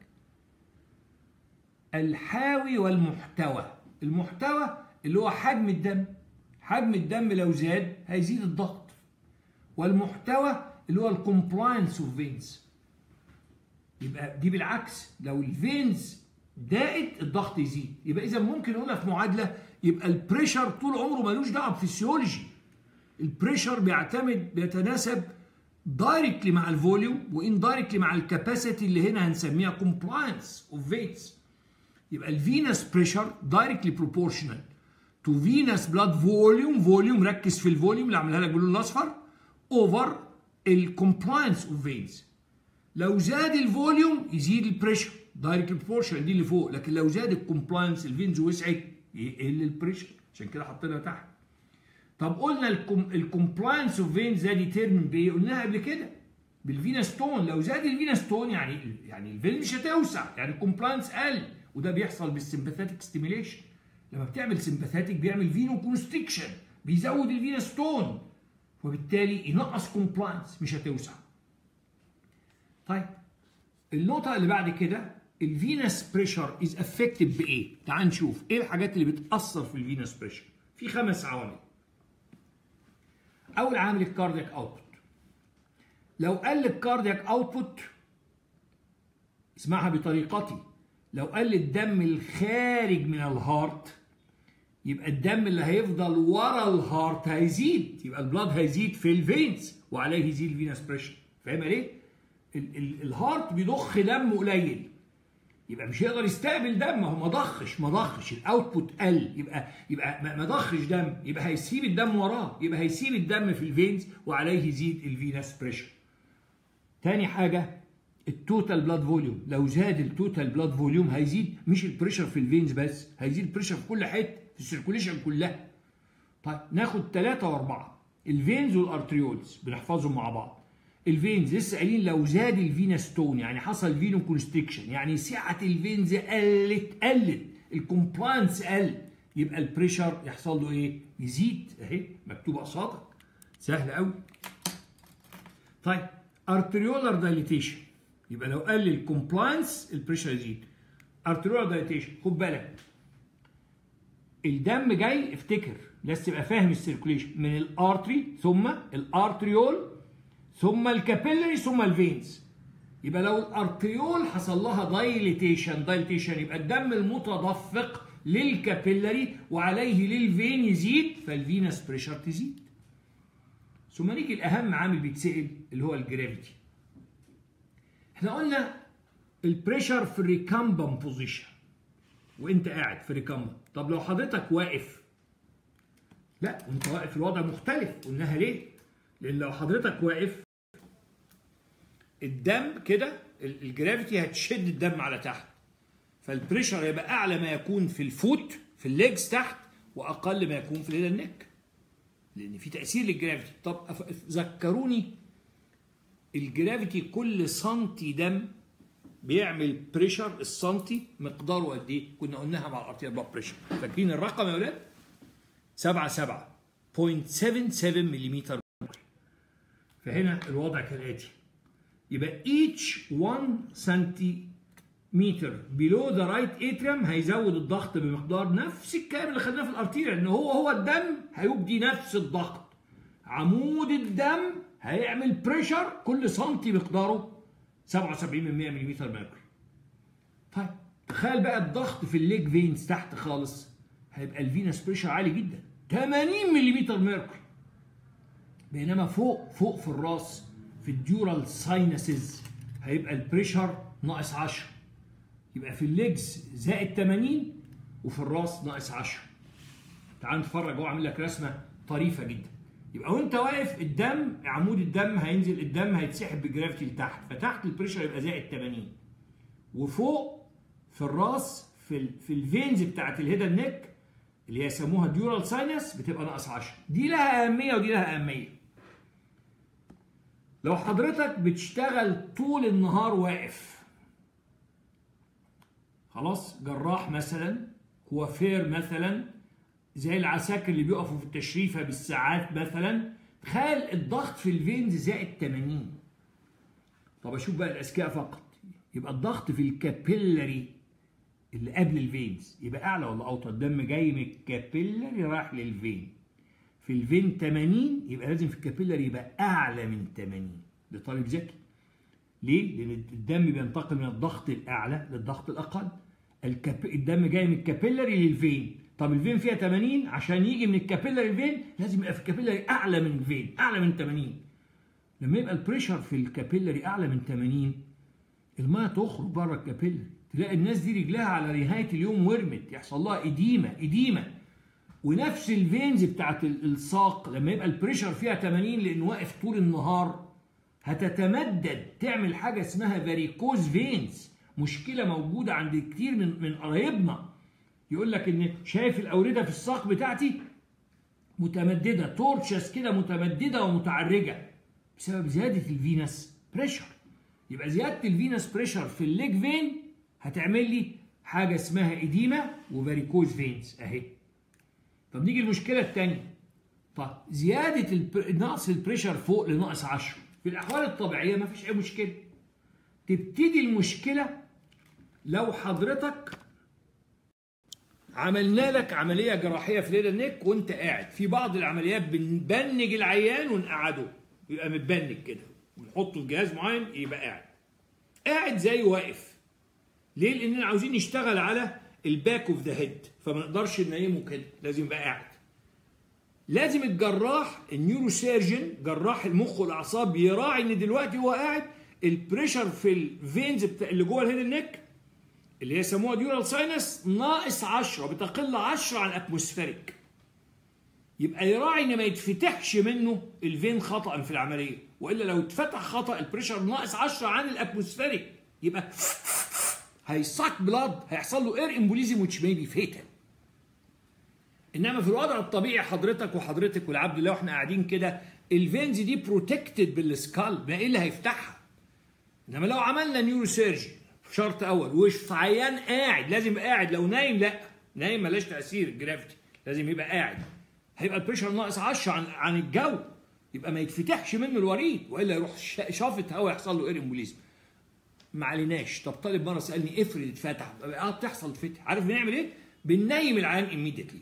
الحاوي والمحتوى المحتوى اللي هو حجم الدم حجم الدم لو زاد هيزيد الضغط والمحتوى اللي هو الكومبلاينس اوف فينز يبقى دي بالعكس لو الفينز دائت الضغط يزيد يبقى اذا ممكن نقولها في معادله يبقى البريشر طول عمره ملوش دعوه بفسيولوجي البريشر بيعتمد بيتناسب دايركتلي مع الفوليوم واندايركتلي مع الكاباسيتي اللي هنا هنسميها كومبلاينس اوف فيتس يبقى الفينس بريشر دايركتلي بروبورشنال تو فينس بلاد فوليوم فوليوم ركز في الفوليوم اللي عملها لك باللون الاصفر اوفر الكومبلاينس اوف فينز لو زاد الفوليوم يزيد البريشر دايركت بروبورشنال دي اللي فوق لكن لو زاد الكومبلاينس الفينز وسعت يقل البريشر عشان كده حطينا تحت طب قلنا الكومبلاينس اوف فينز ده ديترمن بايه؟ قلناها قبل كده بالفينا ستون لو زاد الفينا ستون يعني يعني الفين مش هتوسع يعني الكومبلاينس قل وده بيحصل بالسمباثيتك ستيميليشن لما بتعمل سمباثيتك بيعمل فينو كونستريكشن بيزود الفينا ستون وبالتالي ينقص كومبلاينس مش هتوسع طيب النقطة اللي بعد كده الفينس بريشر از افكتد بايه؟ تعال نشوف ايه الحاجات اللي بتأثر في الفينس بريشر في خمس عوامل اول عامل الكاردياك اوتبوت لو قل الكاردياك اوتبوت اسمعها بطريقتي لو قل الدم الخارج من الهارت يبقى الدم اللي هيفضل ورا الهارت هيزيد يبقى البلاد هيزيد في الفينز وعليه يزيد الفينس بريشر فاهم ليه؟ ال ال الهارت بيضخ دم قليل يبقى مش هيقدر يستقبل دم هو ما ضخش ما ضخش الاوتبوت قل يبقى يبقى ما ضخش دم يبقى هيسيب الدم وراه يبقى هيسيب الدم في الفينز وعليه يزيد الفينس بريشر تاني حاجه التوتال بلاد فوليوم لو زاد التوتال بلاد فوليوم هيزيد مش البريشر في الفينز بس هيزيد البريشر في كل حته في السيركوليشن كلها طيب ناخد ثلاثة وأربعة الفينز والأرتريولز بنحفظهم مع بعض الفينز لسه قايلين لو زاد الفينا ستون يعني حصل فينو كونستريكشن يعني سعة الفينز قلت قلت الكومبلاينس قل يبقى البريشر يحصل له ايه؟ يزيد اهي مكتوبه قصادك سهل قوي طيب ارتريولار دايليتيشن يبقى لو قل الكومبلاينس البريشر يزيد ارتريولار دايليتيشن خد بالك الدم جاي افتكر لازم تبقى فاهم السيركوليشن من الارتري ثم الارتريول ثم الكابيلري ثم الفينز يبقى لو الارتريول حصل لها دايليتيشن دايليتيشن يبقى الدم المتدفق للكابيلري وعليه للفين يزيد فالفينس بريشر تزيد ثم نيجي الاهم عامل بيتسال اللي هو الجرافيتي احنا قلنا البريشر في الريكامبم بوزيشن وانت قاعد في ريكامبم طب لو حضرتك واقف لا وانت واقف الوضع مختلف قلناها ليه لان لو حضرتك واقف الدم كده الجرافيتي هتشد الدم على تحت فالبريشر هيبقى اعلى ما يكون في الفوت في الليجز تحت واقل ما يكون في الهيد النك لان في تاثير للجرافيتي طب ذكروني الجرافيتي كل سنتي دم بيعمل بريشر السنتي مقداره قد ايه؟ كنا قلناها مع الارتيال بلاد بريشر فاكرين الرقم يا ولاد؟ 7 7 0.77 ملم فهنا الوضع كالاتي يبقى each 1 سنتيمتر below the right atrium هيزود الضغط بمقدار نفس الكلام اللي خدناه في الارتيريا لان هو هو الدم هيبدي نفس الضغط عمود الدم هيعمل بريشر كل سنتي مقداره 77 من 100 ملم ميركوري طيب تخيل بقى الضغط في الليج فينز تحت خالص هيبقى الفينس بريشر عالي جدا 80 ملم ميركوري بينما فوق فوق في الراس في الديورال ساينسز هيبقى البريشر ناقص 10 يبقى في الليجز زائد 80 وفي الراس ناقص 10 تعال نتفرج هو عامل لك رسمه طريفه جدا يبقى وانت واقف الدم عمود الدم هينزل الدم هيتسحب بجرافيتي لتحت فتحت البريشر يبقى زائد 80 وفوق في الراس في ال في الفينز بتاعت الهيدا نيك اللي هي يسموها ديورال ساينس بتبقى ناقص 10 دي لها اهميه ودي لها اهميه لو حضرتك بتشتغل طول النهار واقف خلاص جراح مثلا كوافير مثلا زي العساكر اللي بيقفوا في التشريفه بالساعات مثلا تخيل الضغط في الفينز زائد 80 طب اشوف بقى الاذكياء فقط يبقى الضغط في الكابيلاري اللي قبل الفينز يبقى اعلى ولا اوطى الدم جاي من الكابيلاري رايح للفين في الفين 80 يبقى لازم في الكابيلاري يبقى اعلى من 80 ده طالب ذكي ليه؟ لان الدم بينتقل من الضغط الاعلى للضغط الاقل الكاب... الدم جاي من الكابيلاري للفين طب الفين فيها 80 عشان يجي من الكابيلاري للفين لازم يبقى في الكابيلاري اعلى من الفين اعلى من 80 لما يبقى البريشر في الكابيلري اعلى من 80 الميه تخرج بره الكابيلري تلاقي الناس دي رجلها على نهايه اليوم ورمت يحصل لها اديمه اديمه ونفس الفينز بتاعت الساق لما يبقى البريشر فيها 80 لانه واقف طول النهار هتتمدد تعمل حاجه اسمها فاريكوز فينز مشكله موجوده عند كتير من من قرايبنا يقول لك ان شايف الاورده في الساق بتاعتي متمدده تورشس كده متمدده ومتعرجه بسبب زياده الفينس بريشر يبقى زياده الفينس بريشر في الليج فين هتعمل لي حاجه اسمها اديما وفاريكوز فينز اهي طب نيجي المشكله الثانيه طب زياده البر... نقص البريشر فوق لناقص 10 في الاحوال الطبيعيه ما فيش اي مشكله تبتدي المشكله لو حضرتك عملنا لك عمليه جراحيه في ليله النك وانت قاعد في بعض العمليات بنبنج العيان ونقعده يبقى متبنج كده ونحطه في جهاز معين يبقى قاعد قاعد زي واقف ليه لاننا عاوزين نشتغل على الباك اوف ذا هيد فما نقدرش ننيمه كده لازم يبقى قاعد لازم الجراح النيورو سيرجن جراح المخ والاعصاب يراعي ان دلوقتي هو قاعد البريشر في الفينز بتاع اللي جوه الهيد النك اللي هي يسموها ديورال ساينس ناقص 10 بتقل 10 عن الاتموسفيريك يبقى يراعي ان ما يتفتحش منه الفين خطا في العمليه والا لو اتفتح خطا البريشر ناقص 10 عن الاتموسفيريك يبقى هيساك بلاد هيحصل له اير امبوليزم which may be fatal انما في الوضع الطبيعي حضرتك وحضرتك والعبد الله واحنا قاعدين كده الفينز دي بروتكتد بالسكال ما ايه اللي هيفتحها انما لو عملنا نيورو سيرجي شرط اول وش عيان قاعد لازم يبقى قاعد لو نايم لا نايم ملاش تاثير الجرافيتي لازم يبقى قاعد هيبقى البريشر ناقص 10 عن عن الجو يبقى ما يتفتحش منه الوريد والا يروح شافط هوا يحصل له اير امبوليزم ما عليناش طب طالب مره سالني افرض اتفتح اه بتحصل تفتح عارف بنعمل ايه؟ بننيم العيان ايميديتلي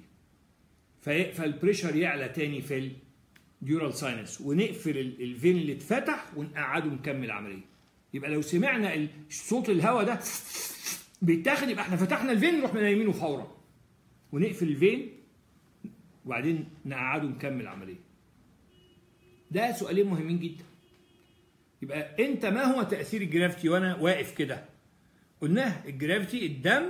فالبريشر يعلى تاني في الديورال ساينس ونقفل الفين اللي اتفتح ونقعده نكمل عمليه يبقى لو سمعنا صوت الهواء ده بيتاخد يبقى احنا فتحنا الفين نروح منيمينه فورا ونقفل الفين وبعدين نقعده نكمل عمليه ده سؤالين مهمين جدا يبقى انت ما هو تاثير الجرافيتي وانا واقف كده قلناه الجرافيتي الدم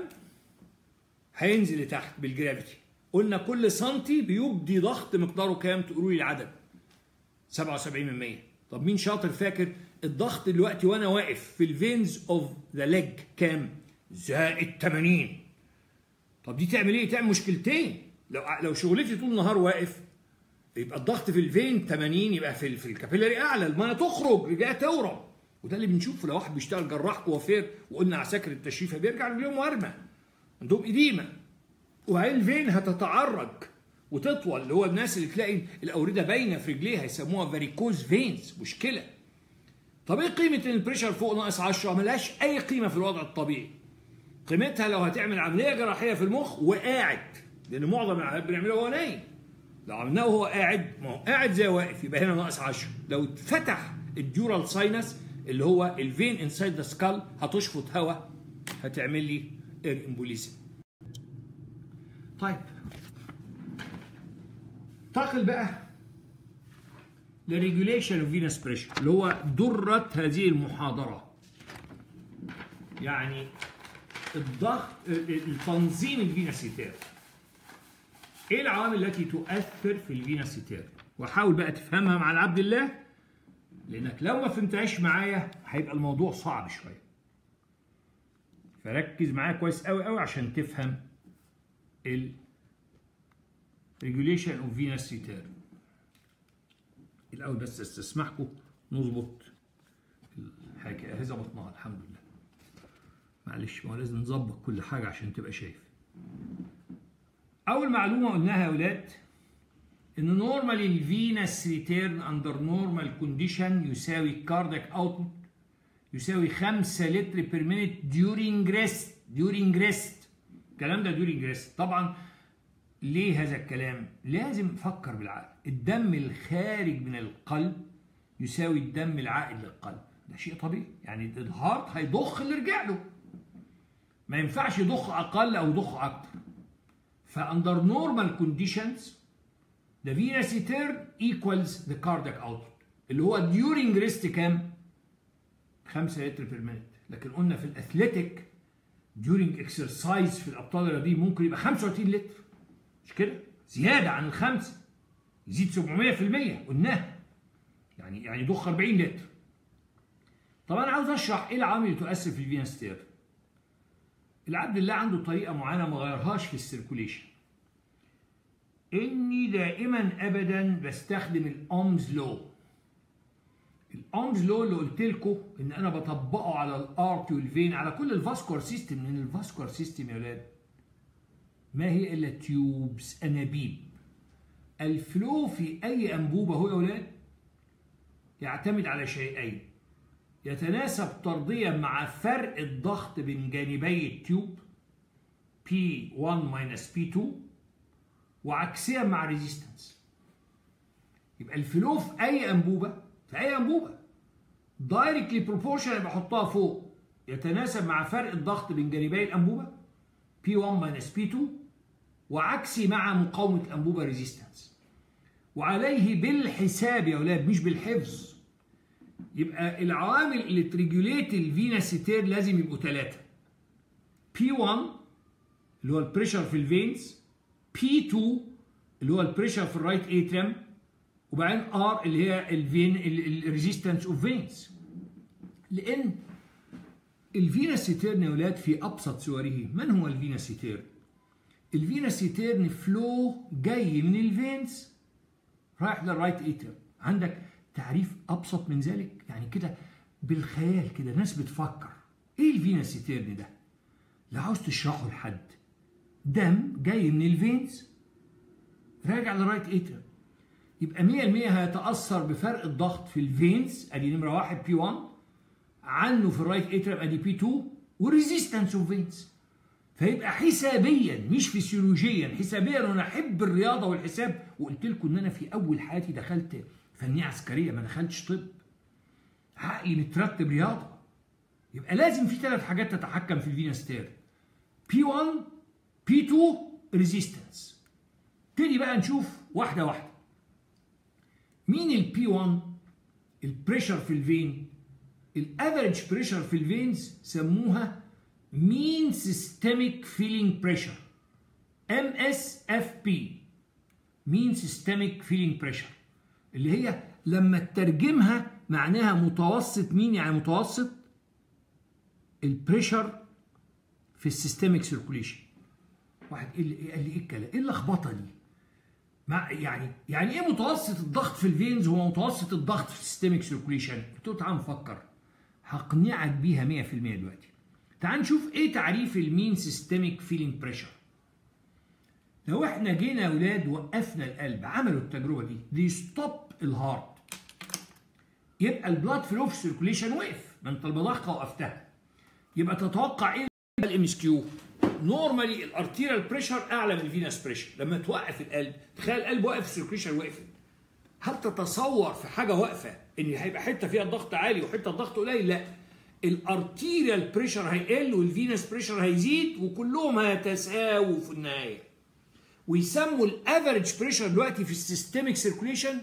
هينزل لتحت بالجرافيتي قلنا كل سنتي بيبدي ضغط مقداره كام تقولوا لي العدد 77% طب مين شاطر فاكر الضغط دلوقتي وانا واقف في الفينز اوف ذا ليج كام زائد 80 طب دي تعمل ايه تعمل مشكلتين لو لو شغلتي طول النهار واقف يبقى الضغط في الفين 80 يبقى في في الكابيلاري اعلى الميه تخرج رجلها تورم وده اللي بنشوفه لو واحد بيشتغل جراح كوافير وقلنا عساكر التشريف بيرجع رجليهم وارمه عندهم اديمه وبعدين الفين هتتعرج وتطول اللي هو الناس اللي تلاقي الاورده باينه في رجليها يسموها فاريكوز فينز مشكله طب ايه قيمه ان البريشر فوق ناقص 10 ملهاش اي قيمه في الوضع الطبيعي قيمتها لو هتعمل عمليه جراحيه في المخ وقاعد لان معظم العمليات بنعملها وهو نايم لو عملناه وهو قاعد ما هو قاعد زي واقف يبقى هنا ناقص 10 لو اتفتح الديورال ساينس اللي هو الفين انسايد ذا سكال هتشفط هواء هتعمل لي اير امبوليزم طيب انتقل بقى لريجوليشن اوف فينس بريشر اللي هو درة هذه المحاضرة يعني الضغط التنظيم الفينسيتير ايه العوامل التي تؤثر في الفينسيتير وحاول بقى تفهمها مع العبد الله لانك لو ما فهمتهاش معايا هيبقى الموضوع صعب شويه فركز معايا كويس قوي قوي عشان تفهم ال regulation of venous return الاول بس استسمحكم نظبط الحاجه اهي ظبطناها الحمد لله معلش ما هو لازم نظبط كل حاجه عشان تبقى شايف اول معلومه قلناها يا اولاد ان نورمالي الفينس ريتيرن اندر نورمال كونديشن يساوي كاردياك اوتبوت يساوي 5 لتر بير مينيت ديورينج ريست ديورينج ريست الكلام ده ديورينج ريست طبعا ليه هذا الكلام لازم نفكر بالعقل الدم الخارج من القلب يساوي الدم العائد للقلب ده شيء طبيعي يعني الهارت هيضخ اللي رجع له ما ينفعش يضخ اقل او يضخ اكتر فاندر نورمال كونديشنز the venous return equals the cardiac output اللي هو ديورنج ريست كام 5 لتر بير مينت لكن قلنا في الاثليتيك ديورنج اكسرسايز في الابطال الرياضيين ممكن يبقى 35 لتر مش كده زياده عن الخمسه يزيد 700% قلناها يعني يعني ضخ 40 لتر طب انا عاوز اشرح ايه العوامل اللي تؤثر في الفينا ستير العبد الله عنده طريقه معينه ما غيرهاش في السيركوليشن اني دائما ابدا بستخدم الاومز لو الاومز لو اللي قلت لكم ان انا بطبقه على الارتي والفين على كل الفاسكور سيستم لان الفاسكور سيستم يا ولاد ما هي الا تيوبس انابيب الفلو في اي انبوبه هو يا ولاد يعتمد على شيئين يتناسب طرديا مع فرق الضغط بين جانبي التيوب P1 P2 وعكسيا مع ريزيستنس يبقى الفلو في اي انبوبه في اي انبوبه دايركتلي بروبورشن بحطها فوق يتناسب مع فرق الضغط بين جانبي الانبوبه P1 P2 وعكسي مع مقاومه الانبوبه ريزيستنس وعليه بالحساب يا اولاد مش بالحفظ يبقى العوامل اللي تريجوليت الفينا سيتير لازم يبقوا ثلاثه P1 اللي هو البريشر في الفينز P2 اللي هو البريشر في الرايت اتريم وبعدين R اللي هي الفين الريزيستنس اوف فينز لان الفينا سيتيرن يا ولاد في ابسط صوره من هو الفينا سيتيرن الفينا سيتيرن فلو جاي من الفينز رايح للرايت اتريم عندك تعريف ابسط من ذلك يعني كده بالخيال كده ناس بتفكر ايه الفينا سيتيرن ده لو عاوز تشرحه لحد دم جاي من الفينز راجع للرايت اتريم يبقى 100% هيتاثر بفرق الضغط في الفينز ادي نمره واحد بي 1 عنه في الرايت اتريم ادي بي 2 والريزيستنس اوف فينز فيبقى حسابيا مش فسيولوجيا حسابيا وانا احب الرياضه والحساب وقلت لكم ان انا في اول حياتي دخلت فنيه عسكريه ما دخلتش طب عقلي مترتب رياضه يبقى لازم في ثلاث حاجات تتحكم في الفينا ستير بي 1 بي 2 ريزيستنس نبتدي بقى نشوف واحده واحده مين البي 1 البريشر في الفين الافريج بريشر في الفينز سموها مين سيستميك فيلينج بريشر ام اس اف بي مين سيستميك فيلينج بريشر اللي هي لما تترجمها معناها متوسط مين يعني متوسط البريشر في السيستميك سيركوليشن واحد قال لي قال لي ايه الكلام ايه اللخبطه دي مع يعني يعني ايه متوسط الضغط في الفينز هو متوسط الضغط في السيستميك سيركوليشن قلت له تعال نفكر هقنعك بيها 100% دلوقتي تعال نشوف ايه تعريف المين سيستميك فيلينج بريشر لو احنا جينا يا اولاد وقفنا القلب عملوا التجربه دي دي ستوب الهارت يبقى البلاد فلو في السيركوليشن وقف ما انت المضخه وقفتها يبقى تتوقع ايه الام اس كيو نورمالي الارتيريال بريشر اعلى من الفينس بريشر لما توقف القلب تخيل القلب واقف السيركوليشن وقفت هل تتصور في حاجه واقفه ان هيبقى حته فيها الضغط عالي وحته الضغط قليل لا الارتيريال بريشر هيقل والفينس بريشر هيزيد وكلهم هيتساووا في النهايه ويسموا الافريج بريشر دلوقتي في السيستميك سيركوليشن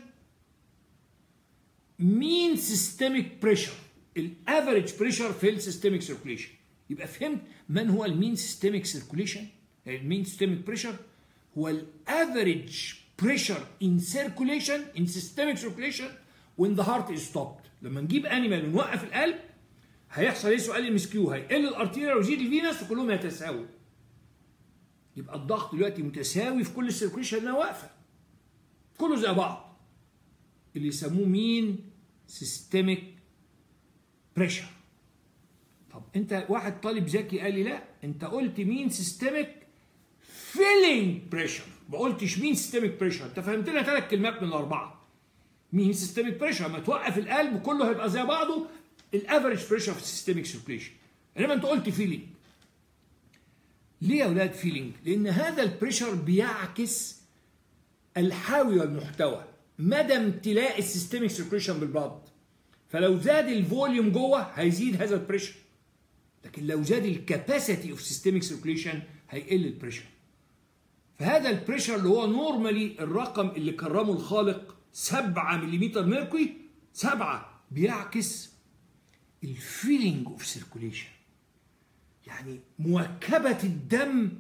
مين سيستميك بريشر الافريج بريشر في السيستميك سيركوليشن يبقى فهمت من هو المين سيستميك سيركوليشن المين سيستميك بريشر هو الافريج بريشر ان سيركوليشن ان سيستميك سيركوليشن when the heart is stopped لما نجيب انيمال ونوقف القلب هيحصل ايه سؤال ام اس كيو هيقل الارتيريا ويزيد الفينس وكلهم هيتساووا يبقى الضغط دلوقتي متساوي في كل السيركوليشن انها واقفه كله زي بعض اللي يسموه مين سيستميك بريشر طب انت واحد طالب ذكي قال لي لا انت قلت مين سيستميك فيلينج بريشر ما قلتش مين سيستميك بريشر انت فهمت لنا ثلاث كلمات من الاربعه مين سيستميك بريشر لما توقف القلب كله هيبقى زي بعضه الافريج بريشر في السيستميك سيركوليشن انما انت قلت فيلينج ليه يا اولاد فيلينج لان هذا البريشر بيعكس الحاوي والمحتوى مدى امتلاء السيستميك سيركوليشن بالبلد فلو زاد الفوليوم جوه هيزيد هذا البريشر لكن لو زاد الكاباسيتي اوف سيستميك سيركوليشن هيقل البريشر فهذا البريشر اللي هو نورمالي الرقم اللي كرمه الخالق 7 ملم ميركوري سبعة بيعكس الفيلينج اوف سيركوليشن يعني مواكبة الدم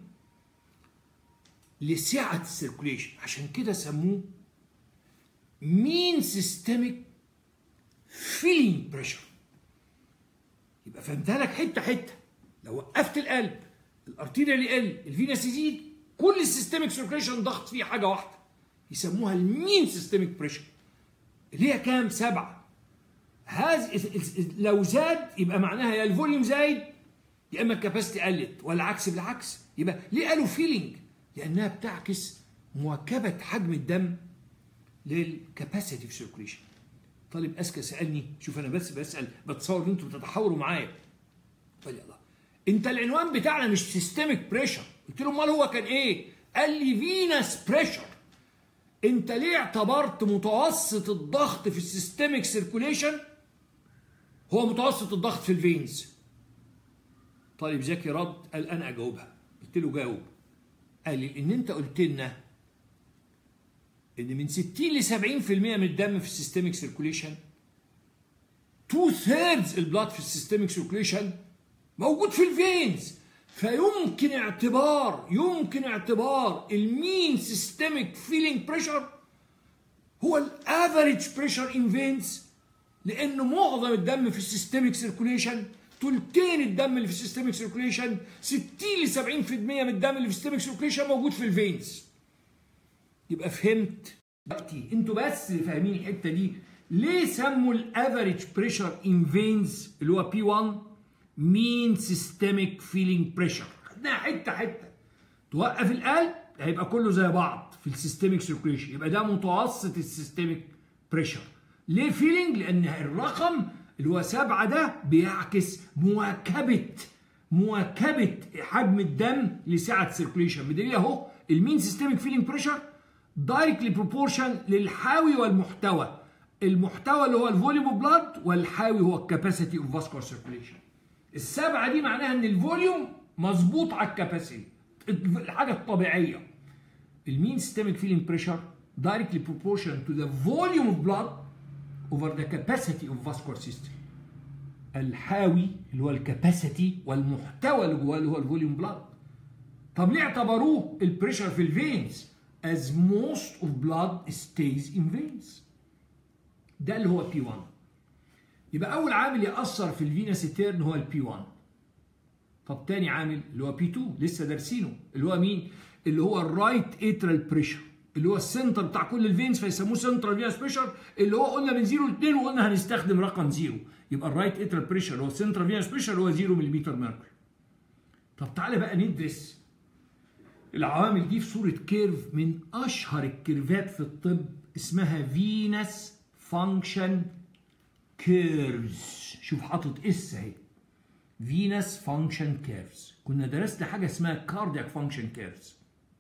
لسعة السيركوليشن عشان كده سموه مين سيستميك فيلينج بريشر يبقى فهمتها لك حته حته لو وقفت القلب الارتيريال يقل الفينس يزيد كل السيستميك سيركوليشن ضغط فيه حاجه واحده يسموها المين سيستميك بريشر اللي هي كام سبعه هذا لو زاد يبقى معناها يا الفوليوم زايد يا اما الكاباسيتي قلت ولا عكس بالعكس يبقى ليه قالوا فيلينج لانها بتعكس مواكبه حجم الدم للكاباسيتي في سيركوليشن طالب اذكى سالني شوف انا بس بسال بتصور ان انتوا بتتحاوروا معايا قال لي الله انت العنوان بتاعنا مش سيستميك بريشر قلت له امال هو كان ايه قال لي فينس بريشر انت ليه اعتبرت متوسط الضغط في السيستميك سيركوليشن هو متوسط الضغط في الفينز طالب ذكي رد قال انا اجاوبها قلت له جاوب قال لي ان انت قلت لنا ان من 60 ل 70% من الدم في السيستميك سيركوليشن تو ثيردز البلاد في السيستميك سيركوليشن موجود في الفينز فيمكن اعتبار يمكن اعتبار المين سيستميك فيلينج بريشر هو الافريج بريشر ان فينز لانه معظم الدم في السيستميك سيركوليشن ثلثين الدم اللي في السيستميك سيركوليشن 60 ل 70% من الدم اللي في السيستميك سيركوليشن موجود في الفينز يبقى فهمت دلوقتي انتوا بس اللي فاهمين الحته دي ليه سموا الافريج بريشر ان فينز اللي هو بي 1 مين سيستميك فيلينج بريشر خدناها حته حته توقف القلب هيبقى كله زي بعض في السيستميك سيركوليشن يبقى ده متوسط السيستميك بريشر ليه فيلينج لان الرقم اللي هو سبعة ده بيعكس مواكبة مواكبة حجم الدم لسعة السيركوليشن بدليل اهو المين سيستميك فيلينج بريشر دايركتلي بروبورشن للحاوي والمحتوى المحتوى اللي هو الفوليوم اوف بلاد والحاوي هو الكاباسيتي اوف فاسكولار سيركوليشن السبعه دي معناها ان الفوليوم مظبوط على الكاباسيتي الحاجه الطبيعيه المين سيستميك فيلينج بريشر دايركتلي بروبورشن تو ذا فوليوم اوف بلاد اوفر ذا كاباسيتي اوف فاسكولار سيستم الحاوي اللي هو الكاباسيتي والمحتوى اللي جواه اللي هو الفوليوم بلاد طب ليه اعتبروه البريشر في الفينز as most of blood stays in veins ده اللي هو P1 يبقى أول عامل يأثر في الفينس تيرن هو البي 1 طب تاني عامل اللي هو بي 2 لسه دارسينه اللي هو مين؟ اللي هو الرايت اترال بريشر اللي هو السنتر بتاع كل الفينز فيسموه سنترال فينس بريشر اللي هو قلنا من 0 ل 2 وقلنا هنستخدم رقم 0 يبقى الرايت اترال بريشر اللي هو السنترال فينس بريشر اللي هو 0 ملم ميركوري طب تعالى بقى ندرس العوامل دي في صورة كيرف من أشهر الكيرفات في الطب اسمها فينس فانكشن كيرفز شوف حاطط اس اهي فينس فانكشن كيرفز كنا درسنا حاجة اسمها كاردياك فانكشن كيرفز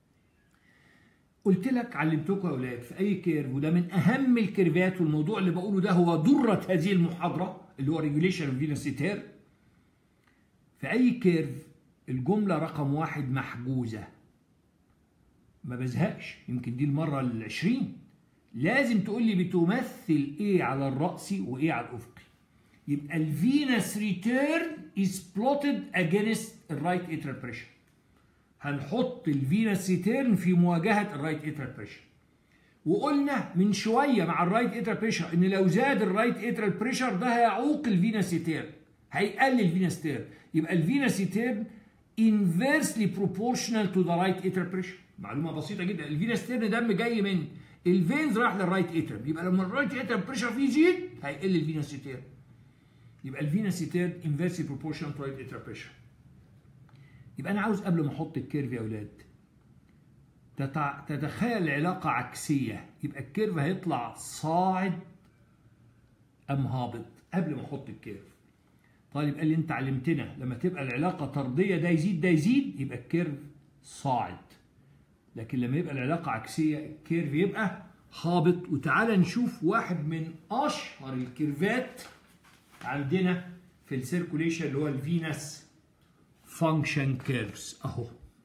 قلت لك علمتكم يا اولاد في اي كيرف وده من اهم الكيرفات والموضوع اللي بقوله ده هو ذره هذه المحاضره اللي هو ريجوليشن اوف فينس تير في اي كيرف الجمله رقم واحد محجوزه ما بزهقش يمكن دي المرة العشرين لازم تقول لي بتمثل ايه على الرأسي وايه على الأفقي يبقى الفينس ريتيرن از بلوتد اجينست الرايت اترال بريشر هنحط الفينس ريتيرن في مواجهة الرايت اترال بريشر وقلنا من شوية مع الرايت اترال بريشر ان لو زاد الرايت اترال بريشر ده هيعوق الفينس ريتيرن هيقلل الفينس تيرن يبقى الفينس ريتيرن inversely proportional to the right atrial pressure معلومه بسيطه جدا الفينس تيرن دم جاي من الفينز راح للرايت اترم يبقى لما الرايت اترم بريشر فيه يزيد هيقل الفينس تيرن يبقى الفينس تيرن انفيرسلي بروبورشنال تو رايت اترم بريشر يبقى انا عاوز قبل ما احط الكيرف يا اولاد تتع... تتخيل علاقه عكسيه يبقى الكيرف هيطلع صاعد ام هابط قبل ما احط الكيرف طالب قال لي انت علمتنا لما تبقى العلاقه طرديه ده يزيد ده يزيد يبقى الكيرف صاعد لكن لما يبقى العلاقه عكسيه الكيرف يبقى هابط وتعالى نشوف واحد من اشهر الكيرفات عندنا في السيركوليشن اللي هو الفينس فانكشن كيرفز اهو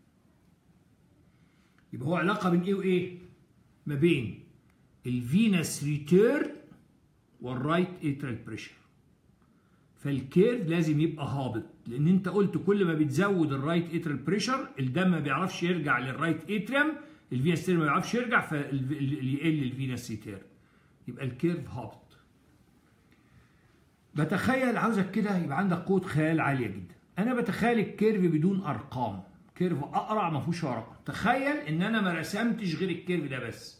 يبقى هو علاقه بين ايه وايه ما بين الفينس ريتيرن والرايت اترال بريشر فالكيرف لازم يبقى هابط لان انت قلت كل ما بتزود الرايت اترال بريشر الدم ما بيعرفش يرجع للرايت اتريم الفينا ستير ما بيعرفش يرجع فيقل الفينا سيتير يبقى الكيرف هابط بتخيل عاوزك كده يبقى عندك قوه خيال عاليه جدا انا بتخيل الكيرف بدون ارقام كيرف اقرع ما فيهوش رقم تخيل ان انا ما رسمتش غير الكيرف ده بس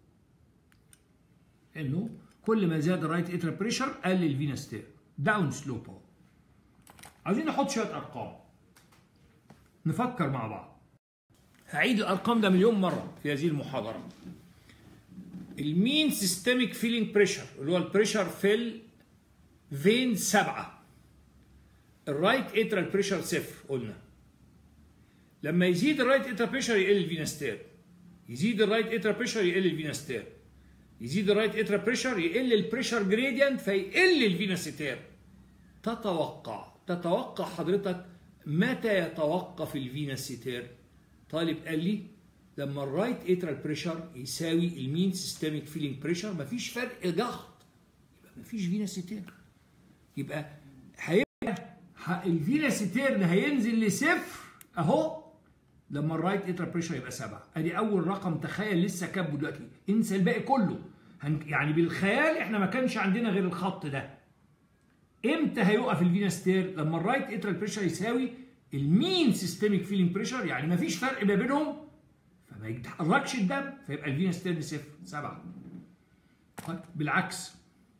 انه كل ما زاد الرايت اترال بريشر قل الفينا ستير داون سلوب اهو عايزين نحط شويه ارقام نفكر مع بعض هعيد الارقام ده مليون مره في هذه المحاضره المين سيستميك فيلينج بريشر اللي هو البريشر في الفين سبعة الرايت اترال بريشر صفر قلنا لما يزيد الرايت اترال بريشر يقل الفينا ستير يزيد الرايت اترال بريشر يقل الفينا ستير يزيد الرايت اترال بريشر يقل البريشر جريدينت فيقل الفينا ستير تتوقع تتوقع حضرتك متى يتوقف الفينا ستير طالب قال لي لما الرايت اترال بريشر يساوي المين سيستميك فيلينج بريشر مفيش فرق ضغط يبقى مفيش فينا ستير يبقى هيبقى الفينا ستيرن هينزل لصفر اهو لما الرايت اترال بريشر يبقى سبعة ادي اول رقم تخيل لسه كاتبه دلوقتي انسى الباقي كله يعني بالخيال احنا ما كانش عندنا غير الخط ده امتى هيقف الفينا ستير لما الرايت اترال بريشر يساوي المين سيستميك فيلينج بريشر يعني ما فيش فرق ما بينهم فما يتحركش الدم فيبقى الفينا ستير صفر سبعة طيب بالعكس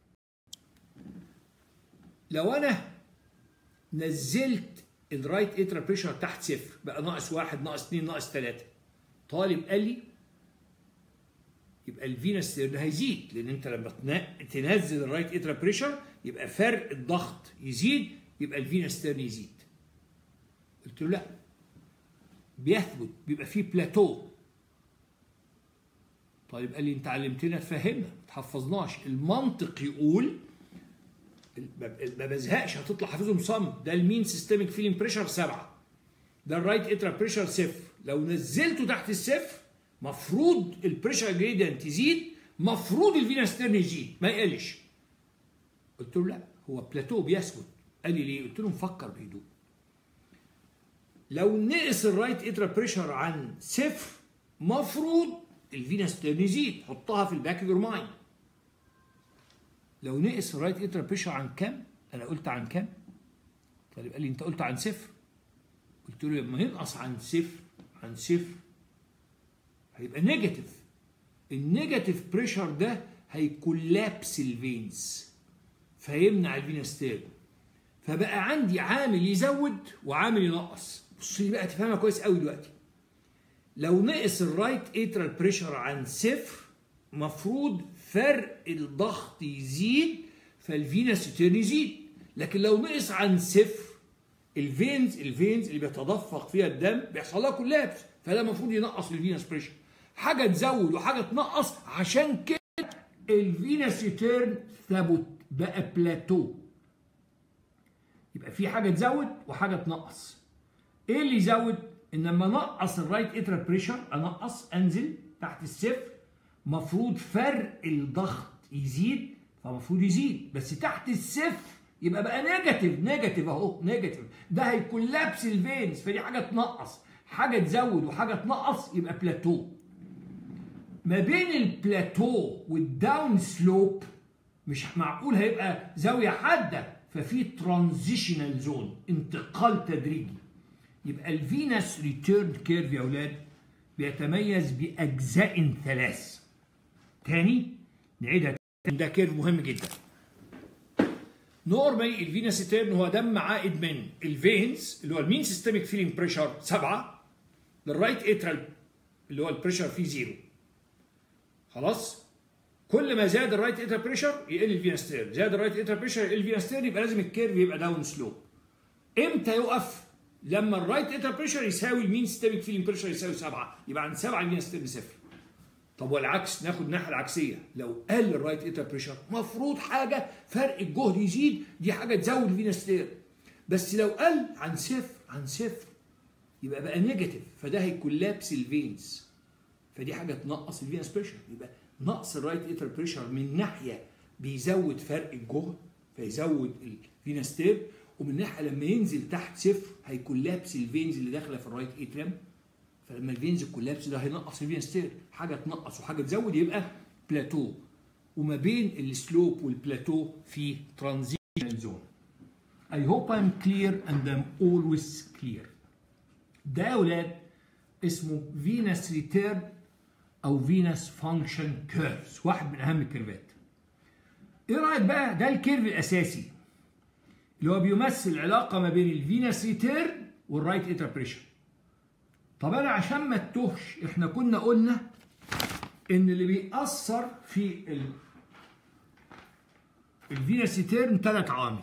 لو انا نزلت الرايت اترال بريشر تحت صفر بقى ناقص واحد ناقص اثنين ناقص ثلاثة طالب قال لي يبقى الفينا ستيرن هيزيد لان انت لما تنزل الرايت اترال بريشر يبقى فرق الضغط يزيد يبقى الفينا ستيرن يزيد قلت له لا بيثبت بيبقى فيه بلاتو طيب قال لي انت علمتنا تفهمنا ما تحفظناش المنطق يقول ما بزهقش هتطلع حافظهم صم ده المين سيستميك فيلينج بريشر سبعة ده الرايت اترال بريشر صفر لو نزلته تحت الصفر مفروض البريشر جريدينت يزيد مفروض الفينا ستيرن يزيد ما يقلش قلت له لا هو بلاتو بيثبت قال لي ليه قلت له نفكر بهدوء لو نقص الرايت اترال بريشر عن صفر مفروض الفينا ستيرن يزيد حطها في الباك يور مايند لو نقص الرايت اترال بريشر عن كام انا قلت عن كام طيب قال لي انت قلت عن صفر قلت له لما ينقص عن صفر عن صفر هيبقى نيجاتيف النيجاتيف بريشر ده هيكولابس الفينز فيمنع الفينا ستير فبقى عندي عامل يزود وعامل ينقص بص لي بقى تفهمها كويس قوي دلوقتي لو نقص الرايت اترال بريشر عن صفر مفروض فرق الضغط يزيد فالفينا ستيرن يزيد لكن لو نقص عن صفر الفينز الفينز اللي بيتدفق فيها الدم بيحصل لها كولابس فده المفروض ينقص الفينس بريشر حاجه تزود وحاجه تنقص عشان كده الفينا ستيرن ثبت بقى بلاتو يبقى في حاجه تزود وحاجه تنقص ايه اللي يزود ان لما انقص الرايت اترال بريشر انقص انزل تحت الصفر مفروض فرق الضغط يزيد فمفروض يزيد بس تحت الصفر يبقى بقى نيجاتيف نيجاتيف اهو نيجاتيف ده هيكولابس الفينز فدي حاجه تنقص حاجه تزود وحاجه تنقص يبقى بلاتو ما بين البلاتو والداون سلوب مش معقول هيبقى زاويه حاده ففي ترانزيشنال زون انتقال تدريجي يبقى الفينس ريتيرن كيرف يا اولاد بيتميز باجزاء ثلاث تاني نعيدها ده كيرف مهم جدا نورمالي الفينا ستيرن هو دم عائد من الفينز اللي هو المين سيستميك فيلينج بريشر 7 للرايت اترال اللي هو البريشر فيه زيرو خلاص كل ما زاد الرايت اترال بريشر يقل الفينا ستيرن زاد الرايت اترال بريشر يقل الفينا ستيرن يبقى لازم الكيرف يبقى داون سلوب امتى يقف لما الرايت اترال بريشر يساوي المين سيستميك فيلينج بريشر يساوي 7 يبقى عند 7 الفينا ستيرن صفر طب والعكس ناخد الناحيه العكسيه لو قل الرايت اترال بريشر مفروض حاجه فرق الجهد يزيد دي حاجه تزود الفينا ستير بس لو قل عن صفر عن صفر يبقى بقى نيجاتيف فده هيكولابس الفينز فدي حاجه تنقص الفينس بريشر يبقى نقص الرايت اترال بريشر من ناحيه بيزود فرق الجهد فيزود الفينس تير ومن ناحيه لما ينزل تحت صفر هيكولابس الفينز اللي داخله في الرايت اتريم فلما الفينز الكولابس ده هينقص الفينس تير حاجه تنقص وحاجه تزود يبقى بلاتو وما بين السلوب والبلاتو في ترانزيشن زون I hope I'm clear and I'm always clear ده يا ولاد اسمه فينس ريتيرن او فينس فانكشن كيرفز واحد من اهم الكيرفات ايه رايك بقى ده الكيرف الاساسي اللي هو بيمثل علاقه ما بين الفينس ريتيرن والرايت اتر بريشر طب انا عشان ما تتوهش احنا كنا قلنا ان اللي بيأثر في ال الفينس ريتيرن ثلاث عوامل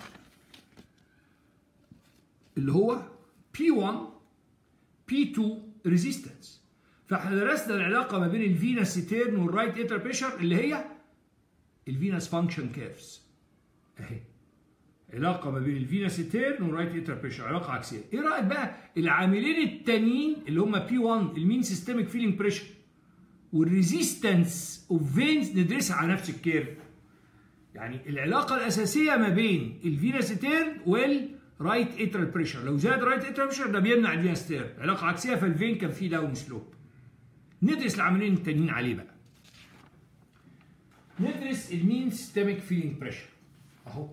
اللي هو P1 P2 ريزيستنس فاحنا درسنا العلاقه ما بين الفينس ريتيرن والرايت اتر بريشر اللي هي الفينس فانكشن كيرفز اهي علاقه ما بين الفينس ريتيرن والرايت اتر بريشر علاقه عكسيه ايه رايك بقى العاملين التانيين اللي هم بي 1 المين سيستميك فيلينج بريشر والريزيستنس اوف فينز ندرسها على نفس الكيرف يعني العلاقه الاساسيه ما بين الفينس ريتيرن والرايت اترال بريشر لو زاد رايت اترال بريشر ده بيمنع الفينس تيرن علاقه عكسيه فالفين كان فيه داون سلوب ندرس العاملين التانيين عليه بقى ندرس المين سيستميك فيلينج بريشر اهو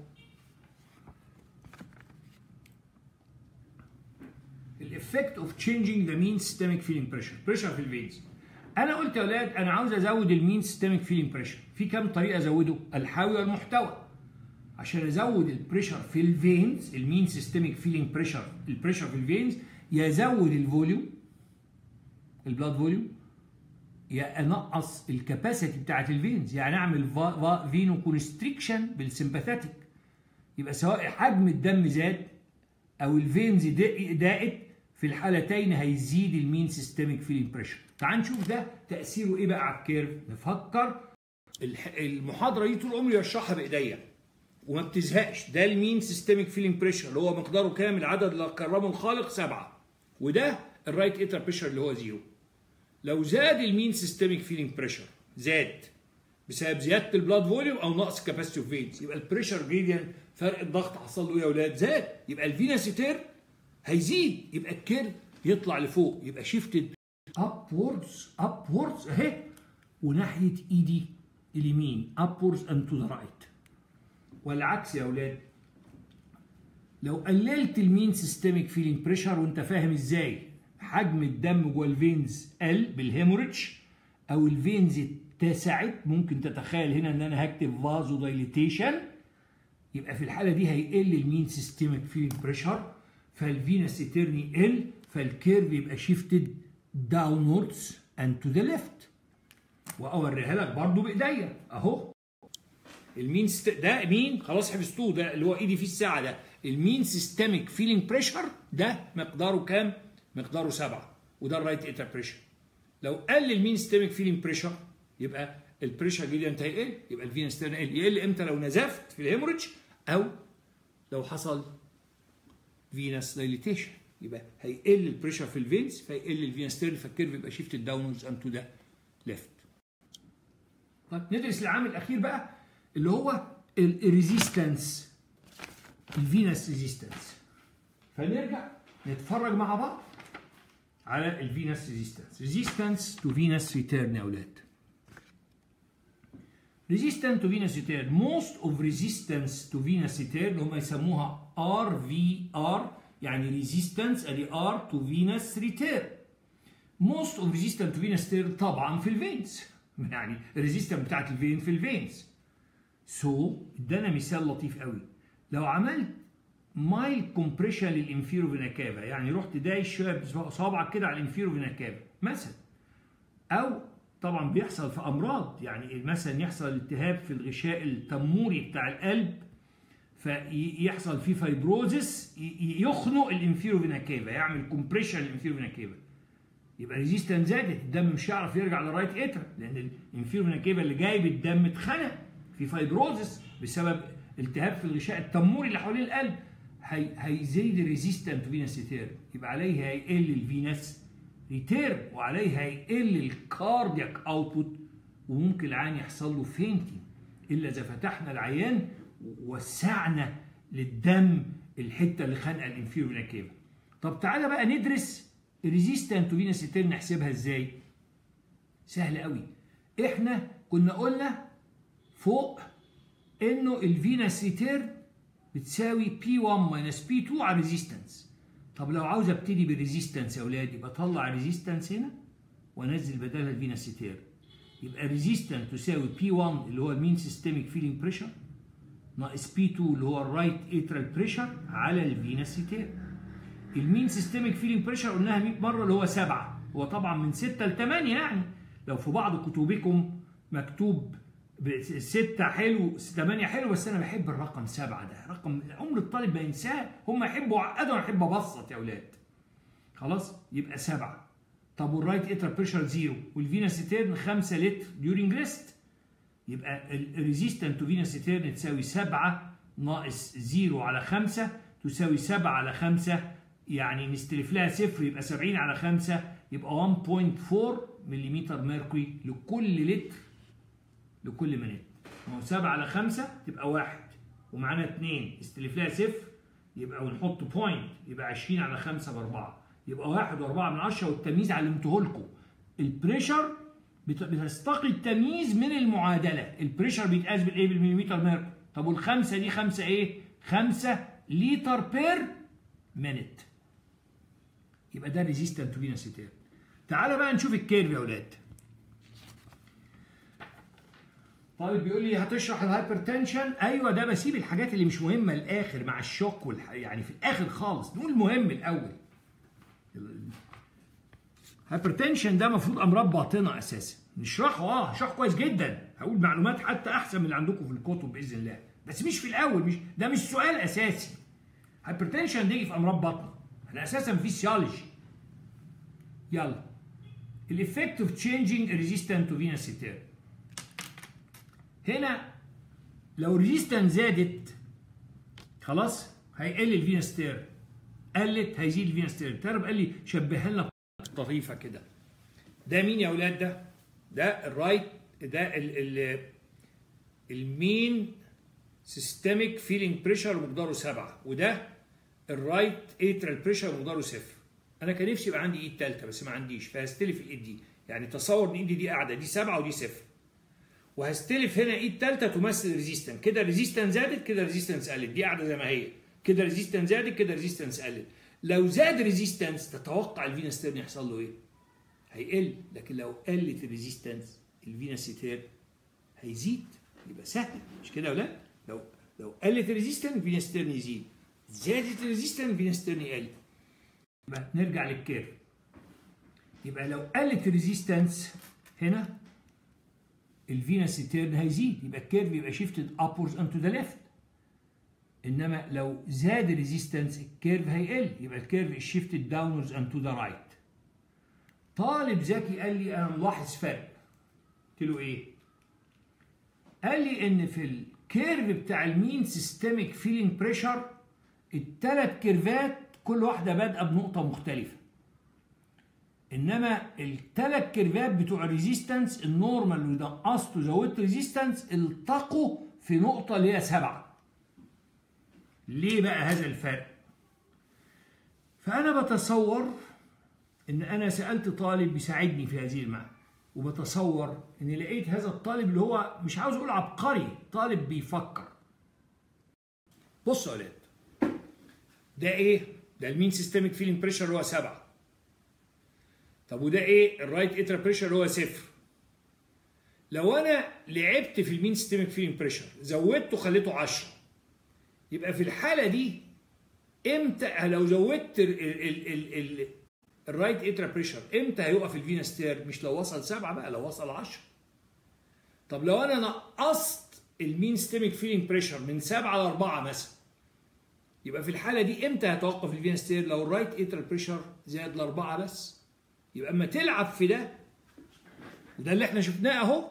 الافكت اوف تشينجينج ذا مين سيستميك فيلينج بريشر بريشر في الفينز انا قلت يا اولاد انا عاوز ازود المين سيستميك فيلينج بريشر في كام طريقه ازوده الحاوي والمحتوى عشان ازود البريشر في الفينز المين سيستميك فيلينج بريشر البريشر في الفينز يزود الفوليوم البلاد فوليوم يا انقص الكباسيتي بتاعت الفينز يعني اعمل فينو كونستريكشن بالسمباثيتك يبقى سواء حجم الدم زاد او الفينز ضاقت في الحالتين هيزيد المين سيستميك فيلينج بريشر تعال نشوف ده تاثيره ايه بقى على الكيرف نفكر المحاضره دي طول عمري بشرحها بايديا وما بتزهقش ده المين سيستميك فيلينج بريشر اللي هو مقداره كام العدد اللي كرمه الخالق سبعه وده الرايت اتر بريشر اللي هو زيرو لو زاد المين سيستميك فيلينج بريشر زاد بسبب زياده البلاد فوليوم او نقص كاباسيتي اوف فينز يبقى البريشر جريديان فرق الضغط حصل له ايه يا اولاد زاد يبقى الفينا سيتير هيزيد يبقى الكيرف يطلع لفوق يبقى شيفتد ابوردز ابوردز اهي وناحيه ايدي اليمين ابوردز اند تو ذا رايت والعكس يا اولاد لو قللت المين سيستميك فيلينج بريشر وانت فاهم ازاي حجم الدم جوه الفينز قل بالهيموريدج او الفينز اتسعت ممكن تتخيل هنا ان انا هكتب فازو دايليتيشن يبقى في الحاله دي هيقل المين سيستميك فيلينج بريشر فالفينس اترني يقل فالكيرف يبقى شيفتد داونوردز اند تو ذا ليفت واوريها لك برضو بايديا اهو المين ست... ده مين خلاص حفظتوه ده اللي هو ايدي فيه الساعه ده المين سيستميك فيلينج بريشر ده مقداره كام مقداره سبعة وده الرايت اتر بريشر لو قل المين سيستميك فيلينج بريشر يبقى البريشر جريدينت هيقل يبقى الفينس ستيرن يقل يقل امتى لو نزفت في الهيموريدج او لو حصل فينس دايليتيشن يبقى هيقل البريشر في الفينز فيقل الفينس ستيرن فالكيرف يبقى شيفت داونورز اند تو ذا ليفت طيب ندرس العامل الاخير بقى اللي هو الريزيستنس الفينس ريزيستنس فنرجع نتفرج مع بعض على الفينس ريزيستنس ريزيستنس تو فينس ريتيرن يا اولاد resistant to venous return most of resistance to venous return هم يسموها RVR يعني resistance ادي R to venous return most of resistant to venous return طبعا في الفينز يعني الريزيستنس بتاعت الفين في الفينز سو so, ادانا مثال لطيف قوي لو عملت مايل كومبريشن للانفيرو فينا كافا يعني رحت دايش شويه بصابعك كده على الانفيرو فينا كافا مثلا او طبعا بيحصل في امراض يعني مثلا يحصل التهاب في الغشاء التموري بتاع القلب فيحصل فيه فايبروزس يخنق الانفيرو فينا كافا يعمل كومبريشن للانفيرو فينا كافا يبقى ريزيستنس زادت الدم مش هيعرف يرجع للرايت اتر لان الانفيرو فينا كافا اللي جايب الدم اتخنق في فايبروزس بسبب التهاب في الغشاء التموري اللي حوالين القلب هي هيزيد الريزيستنت فينس ريتيرن يبقى عليه هيقل الفينس ريتيرن وعليه هيقل الكاردياك اوتبوت وممكن العين يحصل له فينتنج الا اذا فتحنا العيان ووسعنا للدم الحته اللي خانقه الانفيرو فينا كيفا طب تعالى بقى ندرس الريزيستنت فينا ستير نحسبها ازاي سهل قوي احنا كنا قلنا فوق انه الفينا ستير بتساوي بي 1 ماينس بي 2 على الريزيستنس طب لو عاوز ابتدي بالريزيستنس يا اولاد يبقى اطلع الريزيستنس هنا وانزل بدلها الفينا ستير يبقى ريزيستنت تساوي بي 1 اللي هو المين سيستميك فيلينج بريشر ناقص بي 2 اللي هو الرايت اترال بريشر على الفينا ستير المين سيستميك فيلينج بريشر قلناها 100 مره اللي هو 7 هو طبعا من 6 ل 8 يعني لو في بعض كتبكم مكتوب ستة حلو ثمانية حلو بس أنا بحب الرقم سبعة ده رقم عمر الطالب ما ينساه هم يحبوا عقدوا أنا أحب أبسط يا أولاد خلاص يبقى سبعة طب والرايت اتر بريشر زيرو والفينا سيتيرن 5 لتر ديورنج ريست يبقى الريزيستنت تو فينا سيتيرن تساوي 7 ناقص 0 على 5 تساوي 7 على 5 يعني نستلف لها صفر يبقى 70 على 5 يبقى 1.4 ملم ميركوري لكل لتر لكل منت ما هو 7 على 5 تبقى 1 ومعانا 2 استلف لها صفر يبقى ونحط بوينت يبقى 20 على 5 ب 4 يبقى 1 و4 من 10 والتمييز علمته لكم البريشر بتستقي التمييز من المعادله البريشر بيتقاس بالايه بالمليمتر ميركوري طب والخمسه دي خمسه ايه 5 لتر بير مينت يبقى ده ريزيستنت تو فينا ستير تعالى بقى نشوف الكيرف يا اولاد طيب بيقول لي هتشرح الهايبرتنشن ايوه ده بسيب الحاجات اللي مش مهمه الاخر مع الشوك والح... يعني في الاخر خالص نقول المهم الاول هايبرتنشن ده المفروض امراض باطنه اساسا نشرحه اه هشرحه كويس جدا هقول معلومات حتى احسن من اللي عندكم في الكتب باذن الله بس مش في الاول مش ده مش سؤال اساسي هايبرتنشن ده يجي في امراض باطنه احنا اساسا فيسيولوجي يلا الافكت اوف تشينجينج ريزيستنت تو فينس ستير هنا لو ريزيستنس زادت خلاص هيقل الفينس ستير قلت هيزيد الفينس ستير الترب قال لي شبهها لنا طريفه كده ده مين يا اولاد ده ده الرايت ده ال ال المين سيستميك فيلينج بريشر مقداره سبعة وده الرايت اترال بريشر مقداره صفر انا كان نفسي يبقى عندي ايد ثالثه بس ما عنديش فهستلف الايد دي يعني تصور ان ايدي دي قاعده دي سبعة ودي صفر وهستلف هنا ايد ثالثه تمثل ريزيستنس كده ريزيستنس زادت كده ريزيستنس قلت دي قاعده زي ما هي كده ريزيستنس زادت كده ريزيستنس قلت لو زاد ريزيستنس تتوقع الفينا ستيرن يحصل له ايه؟ هيقل لكن لو قلت الريزيستنس الفينا ستير هيزيد يبقى سهل مش كده ولا لو لو قلت الريزيستنس الفينا ستيرن يزيد زادت الريزيستنس الفينا ستيرن يقل يبقى نرجع للكيرف يبقى لو قلت الريزيستنس هنا الفينا ستيرن هيزيد يبقى الكيرف يبقى شيفتد ابورز اند تو ذا ليفت انما لو زاد الريزيستنس الكيرف هيقل يبقى الكيرف شيفتد داونورز اند تو ذا رايت طالب ذكي قال لي انا ملاحظ فرق قلت له ايه قال لي ان في الكيرف بتاع المين سيستميك فيلينج بريشر الثلاث كيرفات كل واحده بادئه بنقطه مختلفه انما الثلاث كيرفات بتوع الريزيستنس النورمال اللي نقصت وزودت ريزيستنس التقوا في نقطه اللي هي سبعه ليه بقى هذا الفرق فانا بتصور ان انا سالت طالب بيساعدني في هذه المعنى وبتصور ان لقيت هذا الطالب اللي هو مش عاوز اقول عبقري طالب بيفكر بصوا يا ولاد ده ايه ده المين سيستميك فيلينج بريشر اللي هو سبعة طب وده ايه الرايت اترا بريشر اللي هو صفر لو انا لعبت في المين سيستميك فيلينج بريشر زودته خليته 10 يبقى في الحاله دي امتى لو زودت ال ال ال ال الرايت اترا بريشر امتى هيقف الفينا ستير مش لو وصل 7 بقى لو وصل 10 طب لو انا نقصت المين ستيميك فيلينج بريشر من 7 ل 4 مثلا يبقى في الحاله دي امتى هيتوقف الفينا ستير لو الرايت اترا بريشر زاد ل 4 بس يبقى اما تلعب في ده وده اللي احنا شفناه اهو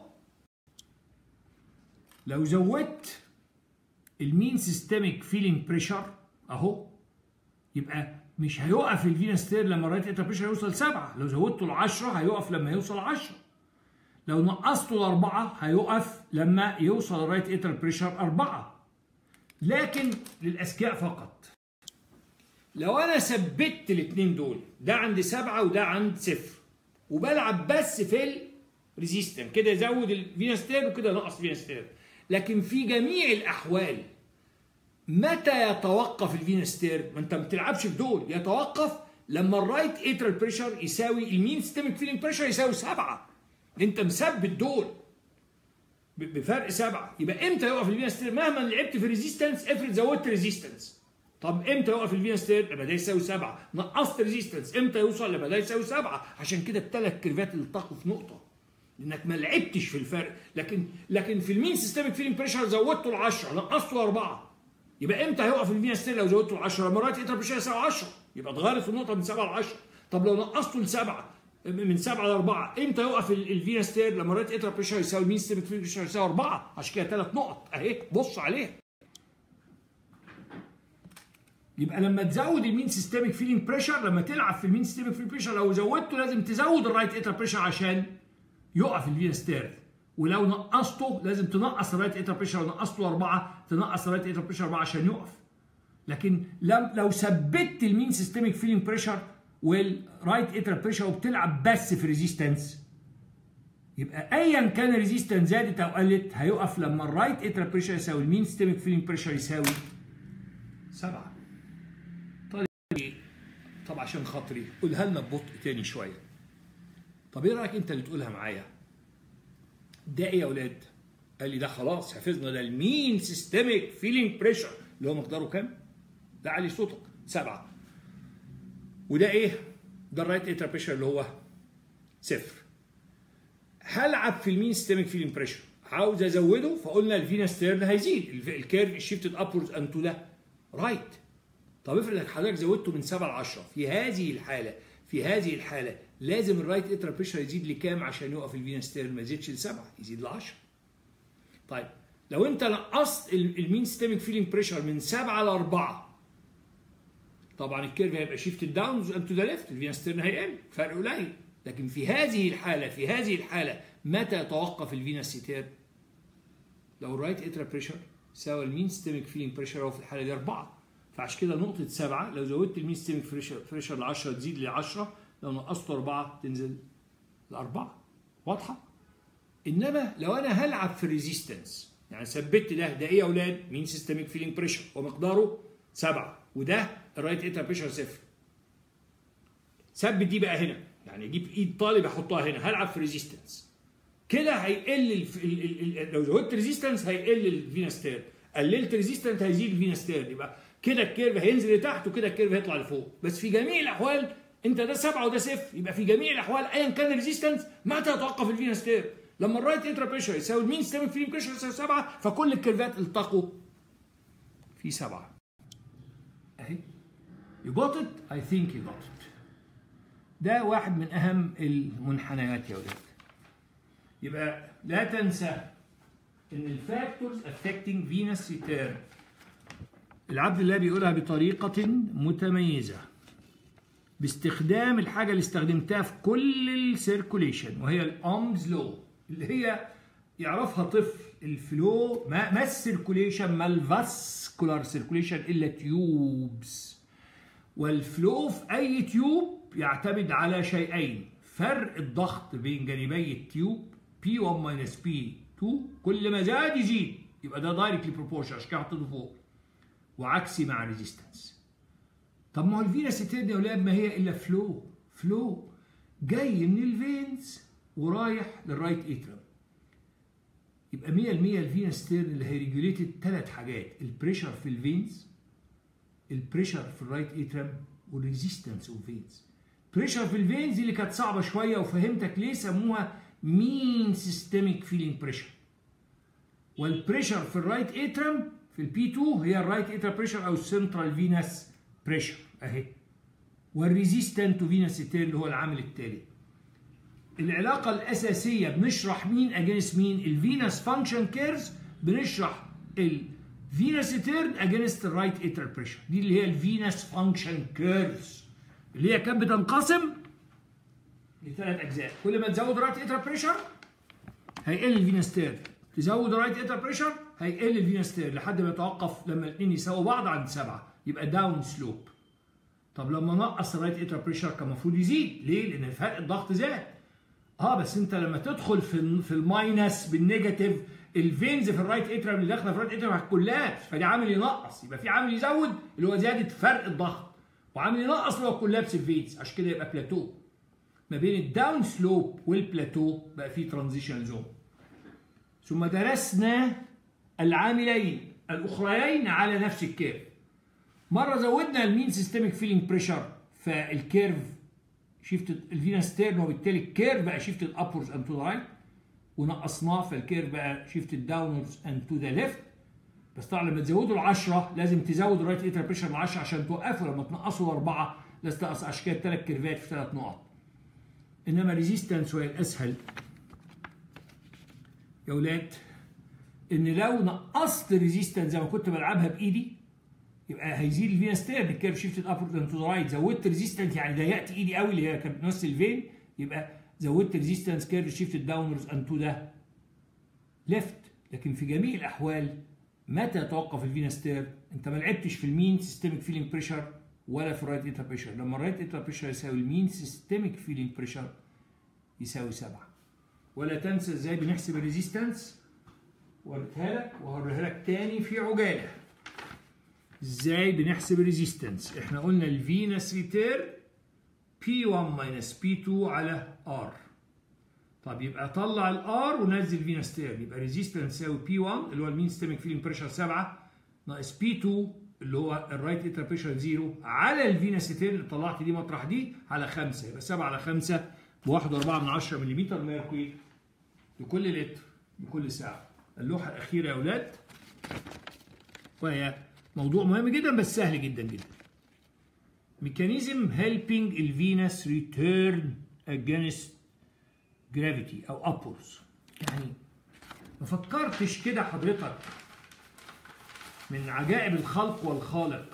لو زودت المين سيستميك فيلينج بريشر اهو يبقى مش هيقف الفينا ستير لما الرايت اتر بريشر يوصل 7 لو زودته ل 10 هيقف لما يوصل 10 لو نقصته لأربعة هيقف لما يوصل الرايت اترال بريشر أربعة لكن للأذكياء فقط لو أنا ثبت الاتنين دول ده عند سبعة وده عند صفر وبلعب بس في الريزيستنس كده يزود الفينستير وكده ينقص الفينستير لكن في جميع الأحوال متى يتوقف الفينستير؟ ما انت ما بتلعبش في دول يتوقف لما الرايت اترال بريشر يساوي المين سيستمك فيلينج بريشر يساوي سبعة انت مثبت دول بفرق سبعة يبقى امتى يقف الفينستير مهما لعبت في ريزيستنس افرض زودت ريزيستنس طب امتى يقف الفينستير لما ده يساوي سبعة نقصت ريزيستنس امتى يوصل لما ده يساوي سبعة عشان كده الثلاث كيرفات التقوا في نقطة لانك ما لعبتش في الفرق لكن لكن في المين سيستمك فيلينج بريشر زودته ل 10 نقصته 4 يبقى امتى هيقف الفينستير لو زودته ل 10 لما الرايت اترال بريشر يساوي 10 يبقى اتغيرت في النقطة من 7 ل 10 طب لو نقصته لسبعة من 7 ل 4 امتى يقف الفينا ستير لما الرايت اترا بريشر يساوي المين ستير بريشر يساوي 4 عشان كده ثلاث نقط اهي بص عليها يبقى لما تزود المين سيستميك فيلينج بريشر لما تلعب في المين سيستميك فيلينج بريشر لو زودته لازم تزود الرايت اترا بريشر عشان يقف الفينا ستير ولو نقصته لازم تنقص الرايت اترا بريشر لو نقصته 4 تنقص الرايت اترا بريشر 4 عشان يقف لكن لو ثبت المين سيستميك فيلينج بريشر والرايت اترال بريشر وبتلعب بس في ريزيستنس يبقى ايا كان الريزيستنس زادت او قلت هيقف لما الرايت اترال بريشر يساوي المين ستيمك فيلينج بريشر يساوي سبعة طيب طب عشان خاطري قولها لنا ببطء تاني شويه طب ايه رايك انت اللي تقولها معايا ده ايه يا اولاد قال لي ده خلاص حفظنا ده المين سيستميك فيلينج بريشر اللي هو مقداره كام ده علي صوتك سبعة وده ايه؟ ده الرايت اترا بريشر اللي هو صفر. هلعب في المين سيستميك فيلينج بريشر عاوز ازوده فقلنا الفينا ستيرن هيزيد الكيرف شيفتد ابورز اند تو ذا رايت. طب افرض انك حضرتك زودته من 7 ل 10 في هذه الحاله في هذه الحاله لازم الرايت اترا بريشر يزيد لكام عشان يقف الفينا ستيرن ما يزيدش ل 7 يزيد ل 10. طيب لو انت نقصت المين سيستميك فيلينج بريشر من 7 ل 4 طبعا الكيرف هيبقى شيفت داون تو ذا ليفت الفينا ستيرن هيقل فرق قليل لكن في هذه الحاله في هذه الحاله متى يتوقف الفينا ستير لو الرايت اترا بريشر ساوى المين ستيميك فيلينج بريشر هو في الحاله دي 4 فعشان كده نقطه 7 لو زودت المين ستيميك بريشر ل 10 تزيد ل 10 لو نقصته 4 تنزل ل 4 واضحه انما لو انا هلعب في ريزيستنس يعني ثبت ده ده ايه يا اولاد مين سيستميك فيلينج بريشر ومقداره 7 وده الرايت اترا بريشر صفر ثبت دي بقى هنا يعني اجيب ايد طالب احطها هنا هلعب في ريزيستنس كده هيقل الف... ال... ال... ال... لو زودت ريزيستنس هيقل الفينا ستير قللت ريزيستنس هيزيد الفينا ستير يبقى كده الكيرف هينزل لتحت وكده الكيرف هيطلع لفوق بس في جميع الاحوال انت ده سبعه وده صفر يبقى في جميع الاحوال ايا كان الريزيستنس متى يتوقف الفينا ستير لما الرايت اترا بريشر يساوي المين ستيمك فيلينج بريشر يساوي سبعه فكل الكيرفات التقوا في سبعه اهي You got it? I think you got it. ده واحد من أهم المنحنيات يا ولاد. يبقى لا تنسى إن الفاكتورز affecting venous return العبد الله بيقولها بطريقة متميزة باستخدام الحاجة اللي استخدمتها في كل السيركوليشن وهي الأومز لو اللي هي يعرفها طفل الفلو ما, ما السيركوليشن ما الفاسكولار سيركوليشن إلا تيوبس والفلو في اي تيوب يعتمد على شيئين فرق الضغط بين جانبي التيوب P1 minus P2 كل ما زاد يزيد يبقى ده دايركتلي بروبورشن عشان كده حطيته فوق وعكسي مع ريزيستنس طب ما هو الفينا ستيرن يا اولاد ما هي الا فلو فلو جاي من الفينز ورايح للرايت اترم يبقى 100% الفينا ستيرن اللي هيريجوليتد ثلاث حاجات البريشر في الفينز البريشر في الرايت اترم والريزيستنس اوف فينز بريشر في الفينز اللي كانت صعبه شويه وفهمتك ليه سموها مين سيستميك فيلينج بريشر والبريشر في الرايت اترم في البي 2 هي الرايت اترم بريشر او السنترال فينس بريشر اهي والريزيستنت تو فينس اللي هو العامل التالي العلاقه الاساسيه بنشرح مين اجينست مين الفينس فانكشن كيرز بنشرح ال فينس تيرن اجينست الرايت اترال بريشر دي اللي هي الفينس فانكشن كيرفز اللي هي كانت بتنقسم لثلاث اجزاء كل ما تزود رايت اترال بريشر هيقل الفينا ستير تزود الرايت اتر بريشر هيقل الفينا ستير لحد ما يتوقف لما الاثنين يساووا بعض عند سبعه يبقى داون سلوب طب لما نقص الرايت اتر بريشر كان المفروض يزيد ليه؟ لان فرق الضغط زاد اه بس انت لما تدخل في في الماينس بالنيجاتيف الفينز في الرايت اترم اللي داخله في الرايت اترم هتكولابس فدي عامل ينقص يبقى في عامل يزود اللي هو زياده فرق الضغط وعامل ينقص اللي هو كولابس الفينز عشان كده يبقى بلاتو ما بين الداون سلوب والبلاتو بقى في ترانزيشن زون ثم درسنا العاملين الاخريين على نفس الكيرف مره زودنا المين سيستميك فيلينج بريشر فالكيرف شيفت الفينا ستيرن وبالتالي الكيرف بقى شيفت ابورز اند تو ذا رايت ونقصناه فالكيرف بقى شيفت داونورز اند تو ذا ليفت بس طبعا لما تزودوا ال 10 لازم تزود الرايت اتر بريشر ل 10 عشان توقفوا لما تنقصوا الاربعه لازم تنقص عشان كده ثلاث كيرفات في ثلاث نقط انما ريزيستنس هو الاسهل يا ولاد ان لو نقصت ريزيستنس زي ما كنت بلعبها بايدي يبقى هيزيد الفينا ستيرن الكيرف شيفتد ابورد اند تو ذا رايت زودت ريزيستنس يعني ضيقت ايدي قوي اللي هي كانت بتمثل الفين يبقى زودت ريزيستنس كيرف شيفتد داونورز اند تو ذا ليفت لكن في جميع الاحوال متى يتوقف الفينا ستير انت ما لعبتش في المين سيستميك فيلينج بريشر ولا في الرايت اتر بريشر لما الرايت اتر بريشر يساوي المين سيستميك فيلينج بريشر يساوي 7 ولا تنسى ازاي بنحسب الريزيستنس وريتها لك وهوريها لك تاني في عجاله ازاي بنحسب الريزيستنس احنا قلنا الفينس ريتير P1 ماينس P2 على R طب يبقى طلع الار ونزل فينس تير يبقى ريزيستنس يساوي P1 اللي هو المين ستيمك فيلينج بريشر 7 ناقص P2 اللي هو الرايت اتر بريشر 0 على الفينس تير اللي طلعت دي مطرح دي على 5 يبقى 7 على 5 ب 1.4 من 10 ملم ميركوري لكل لتر لكل ساعه اللوحه الاخيره يا اولاد وهي موضوع مهم جدا بس سهل جدا جدا ميكانيزم هيلبينج الفينس ريتيرن اجينست جرافيتي او ابورز يعني ما فكرتش كده حضرتك من عجائب الخلق والخالق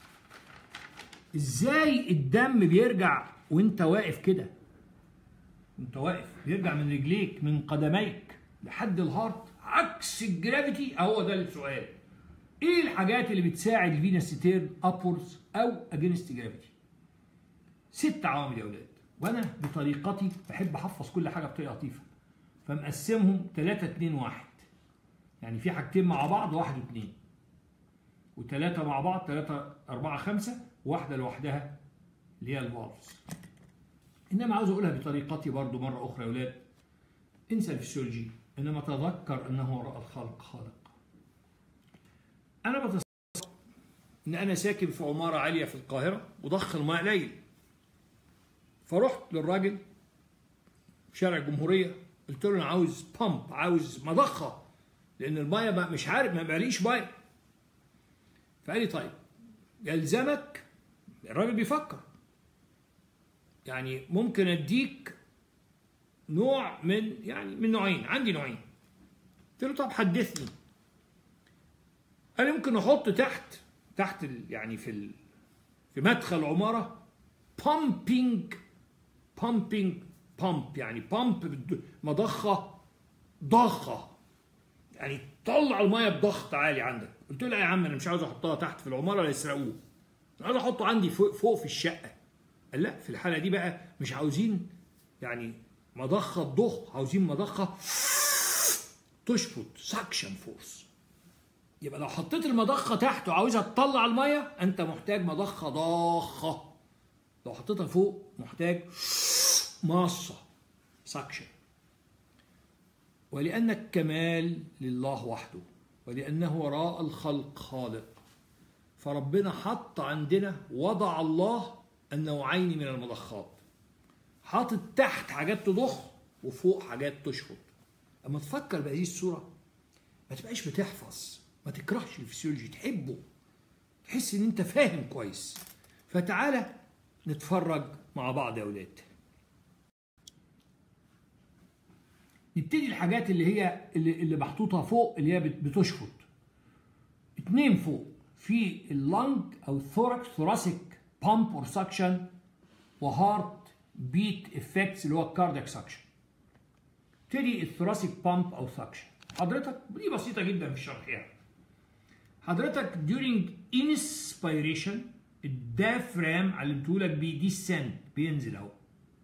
ازاي الدم بيرجع وانت واقف كده وانت واقف بيرجع من رجليك من قدميك لحد الهارت عكس الجرافيتي اهو ده السؤال ايه الحاجات اللي بتساعد الفينا ستيرن ابورز او اجينست جرافيتي ست عوامل يا اولاد وانا بطريقتي بحب احفظ كل حاجه بطريقه لطيفه فمقسمهم 3 2 1 يعني في حاجتين مع بعض واحد واثنين وثلاثة مع بعض ثلاثة أربعة خمسة وواحدة لوحدها اللي هي الفالفز إنما عاوز أقولها بطريقتي برضو مرة أخرى يا أولاد انسى الفسيولوجي إنما تذكر أنه وراء الخلق خالق أنا بتصور إن أنا ساكن في عمارة عالية في القاهرة وضخ الماء قليل فرحت للراجل في شارع الجمهورية قلت له أنا عاوز بامب عاوز مضخة لأن المايه مش عارف ما بقاليش مايه فقال لي طيب يلزمك الراجل بيفكر يعني ممكن اديك نوع من يعني من نوعين عندي نوعين قلت له طب حدثني قال لي ممكن نحط تحت تحت ال يعني في ال في مدخل عماره بامبينج بامبينج بامب يعني بامب مضخه ضخه يعني طلع الميه بضغط عالي عندك قلت له يا عم انا مش عاوز احطها تحت في العماره ولا يسرقوه انا عاوز احطه عندي فوق, فوق في الشقه قال لا في الحاله دي بقى مش عاوزين يعني مضخه ضخ عاوزين مضخه تشفط سكشن فورس يبقى لو حطيت المضخه تحت وعاوزها تطلع الميه انت محتاج مضخه ضخه لو حطيتها فوق محتاج ماصه سكشن ولأن الكمال لله وحده ولأنه وراء الخلق خالق فربنا حط عندنا وضع الله النوعين من المضخات حاطط تحت حاجات تضخ وفوق حاجات تشفط اما تفكر بهذه الصوره ما تبقاش بتحفظ ما تكرهش الفسيولوجي تحبه تحس ان انت فاهم كويس فتعالى نتفرج مع بعض يا اولاد نبتدي الحاجات اللي هي اللي, اللي محطوطه فوق اللي هي بتشفط اتنين فوق في اللنج او الثوركس ثوراسيك بامب اور سكشن وهارت بيت افكتس اللي هو الكاردياك سكشن تبتدي الثوراسيك بامب او سكشن حضرتك دي بسيطه جدا في الشرح يعني حضرتك during inspiration الدافرام علمته لك بيديسنت بينزل اهو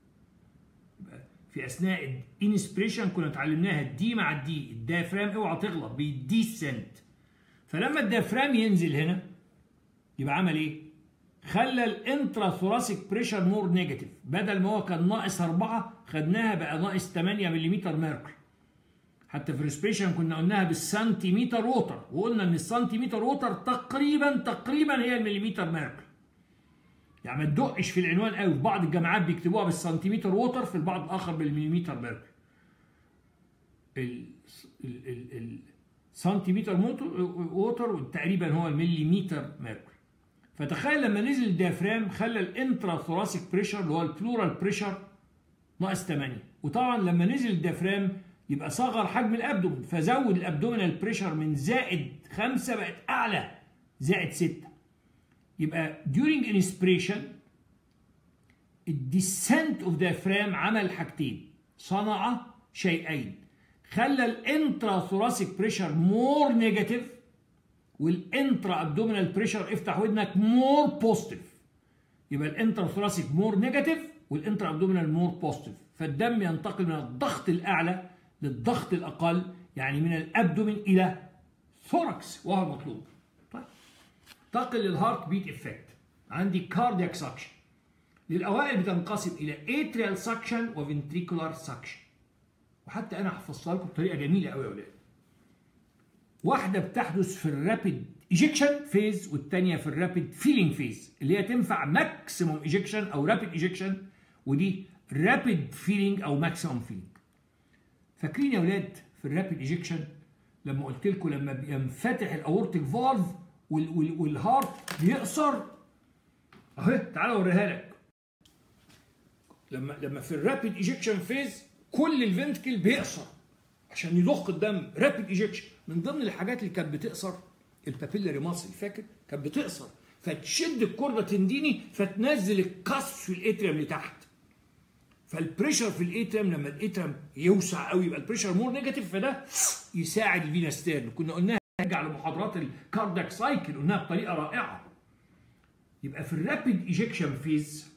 في اثناء الانسبريشن كنا اتعلمناها الدي مع الدي الدافرام اوعى تغلط بيديسنت فلما الدافرام ينزل هنا يبقى عمل ايه؟ خلى الانترا ثوراسيك بريشر مور نيجاتيف بدل ما هو كان ناقص 4 خدناها بقى ناقص 8 ملم ميركوري حتى في الريسبريشن كنا قلناها بالسنتيمتر ووتر وقلنا ان السنتيمتر ووتر تقريبا تقريبا هي المليمتر ميركوري يعني ما تدقش في العنوان قوي في بعض الجامعات بيكتبوها بالسنتيمتر ووتر في البعض الاخر بالمليمتر ميركوري السنتيمتر ووتر تقريبا هو المليمتر ميركوري فتخيل لما نزل الديافرام خلى الانترا ثوراسيك بريشر اللي هو البلورال بريشر ناقص 8 وطبعا لما نزل الديافرام يبقى صغر حجم الابدومن فزود الابدومينال بريشر من زائد 5 بقت اعلى زائد 6 يبقى during inspiration الديسنت اوف diaphragm عمل حاجتين صنع شيئين خلى الانترا ثوراسيك بريشر مور نيجاتيف والانترا ابدومينال بريشر افتح ودنك مور بوزيتيف يبقى الانترا ثوراسيك مور نيجاتيف والانترا ابدومينال مور بوزيتيف فالدم ينتقل من الضغط الاعلى للضغط الاقل يعني من الابدومين الى ثوركس وهو المطلوب طيب انتقل للهارت بيت افكت عندي كاردياك سكشن للاوائل بتنقسم الى اتريال سكشن وفنتريكولار سكشن وحتى انا حفظتها لكم بطريقه جميله قوي يا اولاد واحده بتحدث في الرابيد ايجكشن فيز والثانيه في الرابيد فيلينج فيز اللي هي تنفع ماكسيموم ايجكشن او رابيد ايجكشن ودي رابيد فيلينج او ماكسيموم فيلينج فاكرين يا اولاد في الرابيد ايجكشن لما قلت لكم لما بينفتح الاورتيك فالف والهارت بيقصر اهي تعالى اوريها لك لما لما في الرابيد ايجكشن فيز كل الفنتكل بيقصر عشان يضخ الدم رابيد ايجكشن من ضمن الحاجات اللي كانت بتقصر البابيلاري ماسل فاكر كانت بتقصر فتشد الكرة تنديني فتنزل القص في الاتريم لتحت فالبريشر في الاتريم لما الاتريم يوسع قوي يبقى البريشر مور نيجاتيف فده يساعد الفينا ستيرن كنا قلناها نرجع لمحاضرات الكاردياك سايكل قلناها بطريقه رائعه يبقى في الرابيد ايجكشن فيز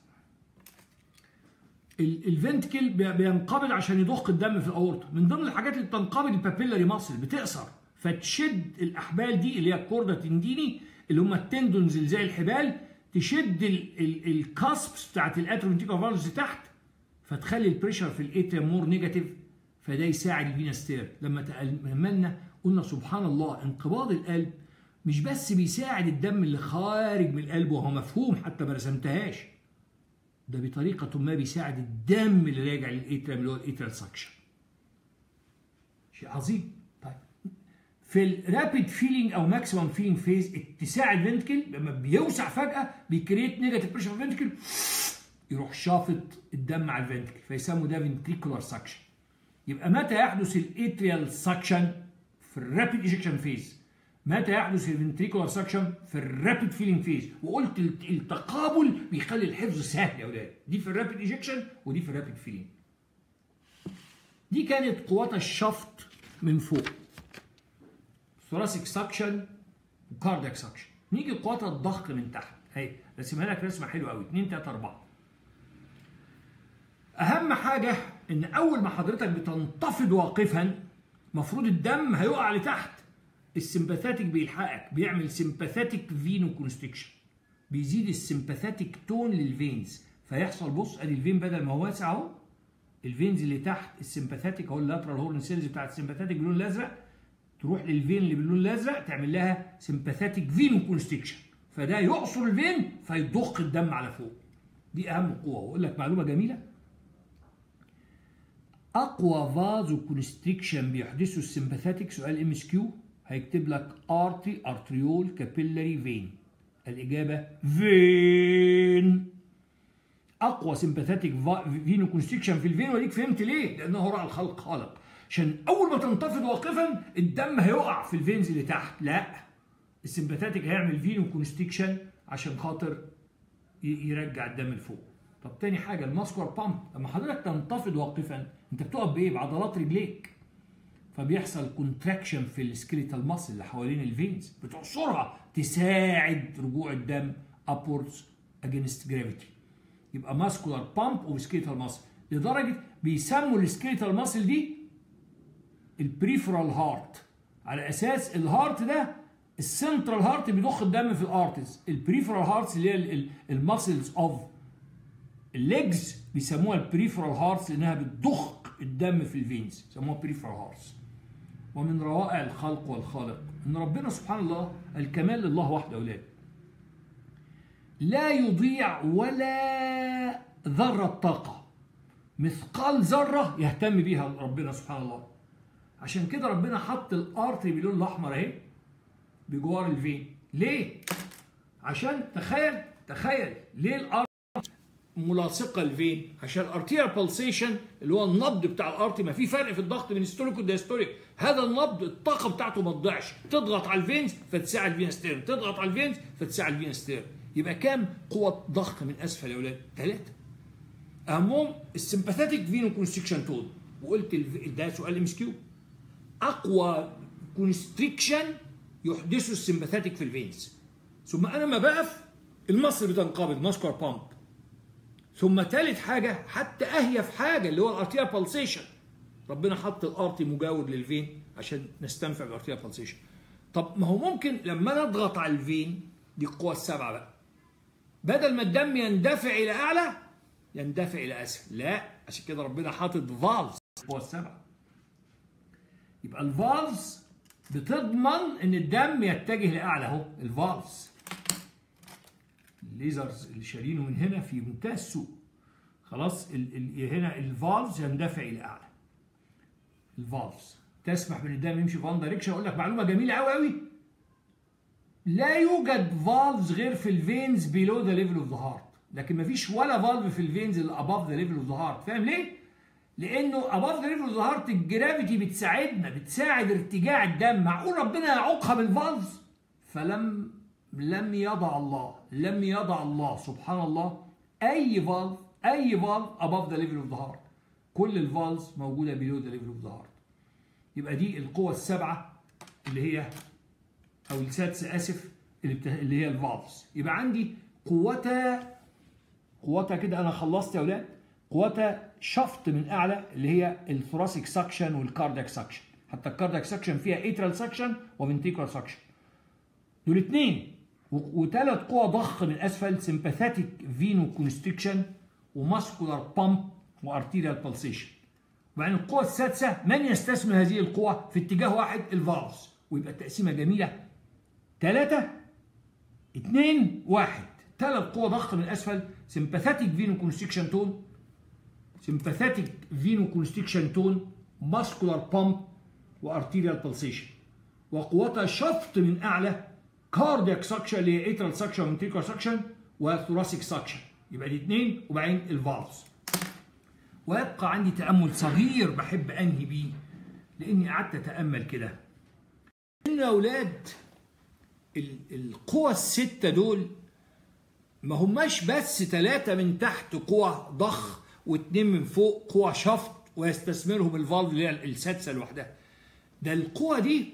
الفنتكل بينقبض عشان يضخ الدم في الاورطه من ضمن الحاجات اللي بتنقبض البابيلاري ماسل بتقصر فتشد الاحبال دي اللي هي الكوردا تنديني اللي هم التندونز اللي زي الحبال تشد الكاسبس بتاعت الاتروفنتيكال فالفز تحت فتخلي البريشر في الاتريم مور نيجاتيف فده يساعد الفينا ستير لما تأملنا قلنا سبحان الله انقباض القلب مش بس بيساعد الدم اللي خارج من القلب وهو مفهوم حتى ما رسمتهاش ده بطريقة ما بيساعد الدم اللي راجع للاتريم اللي هو الاتريال سكشن شيء عظيم طيب في الرابيد فيلينج او ماكسيمم فيلينج فيز اتساع الفنتكل لما بيوسع فجأة بيكريت نيجاتيف بريشر في الفنتكل يروح شافط الدم على الفنتكل فيسموا ده فنتريكولار سكشن يبقى متى يحدث الاتريال سكشن في الرابيد ايجكشن فيز متى يحدث الفنتريكولار سكشن في الرابيد فيلينج فيز وقلت التقابل بيخلي الحفظ سهل يا اولاد دي في الرابيد ايجكشن ودي في الرابيد فيلينج دي كانت قوات الشفط من فوق ثوراسيك سكشن وكاردياك سكشن نيجي قوات الضغط من تحت اهي رسمها لك رسمه حلوه قوي 2 3 4 اهم حاجه ان اول ما حضرتك بتنتفض واقفا مفروض الدم هيقع لتحت السمباثاتيك بيلحقك بيعمل سمباثاتيك فينو كونستكشن بيزيد السمباثاتيك تون للفينز فيحصل بص ادي الفين بدل ما هو واسع اهو الفينز اللي تحت السمباثاتيك اهو اللاترال هورن سيلز بتاعت السمباثاتيك باللون الازرق تروح للفين اللي باللون الازرق تعمل لها سمباثاتيك فينو كونستكشن فده يعصر الفين فيضخ الدم على فوق دي اهم قوه واقول لك معلومه جميله اقوى فازو كونستريكشن بيحدثه السمباثاتيك سؤال ام اس كيو هيكتب لك ارتري ارتريول كابيلاري فين الاجابه فين اقوى سمباثاتيك فينو كونستريكشن في الفين وديك فهمت ليه لانه راى الخلق خالق عشان اول ما تنتفض واقفا الدم هيقع في الفينز اللي تحت لا السمباثاتيك هيعمل فينو كونستريكشن عشان خاطر يرجع الدم لفوق طب تاني حاجه الماسكولار بامب لما حضرتك تنتفض واقفا انت بتقف بايه بعضلات رجليك فبيحصل كونتراكشن في السكيليتال ماسل اللي حوالين الفينز بتعصرها تساعد رجوع الدم upwards against gravity يبقى ماسكولار بامب اوف سكيليتال ماسل لدرجه بيسموا السكيليتال ماسل دي البريفرال هارت على اساس الهارت ده السنترال هارت بيضخ الدم في الارتز البريفرال هارتس اللي هي الماسلز اوف الليجز بيسموها البريفرال هارتس لانها بتضخ الدم في الفينز يسموها بريفرال هارتس ومن روائع الخلق والخالق ان ربنا سبحان الله الكمال لله وحده اولاد لا يضيع ولا ذره طاقه مثقال ذره يهتم بيها ربنا سبحان الله عشان كده ربنا حط الارتري باللون الاحمر اهي بجوار الفين ليه عشان تخيل تخيل ليه الارتري ملاصقه الفين عشان الارتيريال بالسيشن اللي هو النبض بتاع الارتي ما في فرق في الضغط من ستوليك والدايستوليك هذا النبض الطاقه بتاعته ما تضيعش تضغط على الفينز فتساعد الفينا ستيرن تضغط على الفينز فتساعد الفينا ستيرن يبقى كام قوه ضغط من اسفل يا اولاد ثلاثه اهمهم السمباثيتك فينو كونستريكشن تول وقلت ده سؤال ام اس كيو اقوى كونستريكشن يحدثه السمباثيتك في الفينز ثم انا ما بقف المصل بتنقبض ماسكولار بامب ثم ثالث حاجة حتى أهيف حاجة اللي هو الارتيا بالسيشن ربنا حط الارتي مجاور للفين عشان نستنفع بالارتيا بالسيشن طب ما هو ممكن لما نضغط على الفين دي القوة السبعة بقى بدل ما الدم يندفع إلى أعلى يندفع إلى أسفل لا عشان كده ربنا حاطط فالز القوة السبعة يبقى الفالز بتضمن ان الدم يتجه لاعلى اهو الفالز الليزرز اللي شارينه من هنا في منتهى السوق خلاص ال ال هنا الفالفز يندفع الى اعلى الفالفز تسمح بان الدم يمشي في وان دايركشن اقول لك معلومه جميله قوي قوي لا يوجد فالفز غير في الفينز بيلو ذا ليفل اوف ذا هارت لكن مفيش ولا فالف في الفينز اللي اباف ذا ليفل اوف ذا هارت فاهم ليه؟ لانه اباف ذا ليفل اوف ذا هارت الجرافيتي بتساعدنا بتساعد ارتجاع الدم معقول ربنا يعوقها بالفالفز فلم لم يضع الله لم يضع الله سبحان الله اي فالف اي فالف above the level of the heart كل الفالفز موجوده below the level of the heart يبقى دي القوة السبعة اللي هي أو السادسة آسف اللي, بت... اللي هي الفالفز يبقى عندي قوتها قوتها كده أنا خلصت يا أولاد قوتها شفط من أعلى اللي هي الثوراسيك سكشن والكاردياك سكشن حتى الكاردياك سكشن فيها اترال سكشن وفنتيكولار سكشن دول اتنين وثلاث قوى ضخ من اسفل سمباثيتك فينو كونستريكشن وماسكولار بامب وارتيريال بالسيشن وبعدين القوة السادسة من يستثمر هذه القوة في اتجاه واحد الفالفز ويبقى التقسيمة جميلة ثلاثة اثنين واحد ثلاث قوى ضخ من اسفل سمباثيتك فينو كونستريكشن تون سمباثيتك فينو كونستريكشن تون ماسكولار بامب وارتيريال بالسيشن وقوتها شفط من اعلى كاردياك سكشن اللي هي اترال سكشن ومنتيكولار سكشن وثوراسيك سكشن يبقى دي اثنين وبعدين الفالفز ويبقى عندي تامل صغير بحب انهي بيه لاني قعدت اتامل كده ان يا اولاد القوى السته دول ما هماش بس ثلاثه من تحت قوى ضخ واثنين من فوق قوى شفط ويستثمرهم الفالف اللي هي السادسه لوحدها ده القوى دي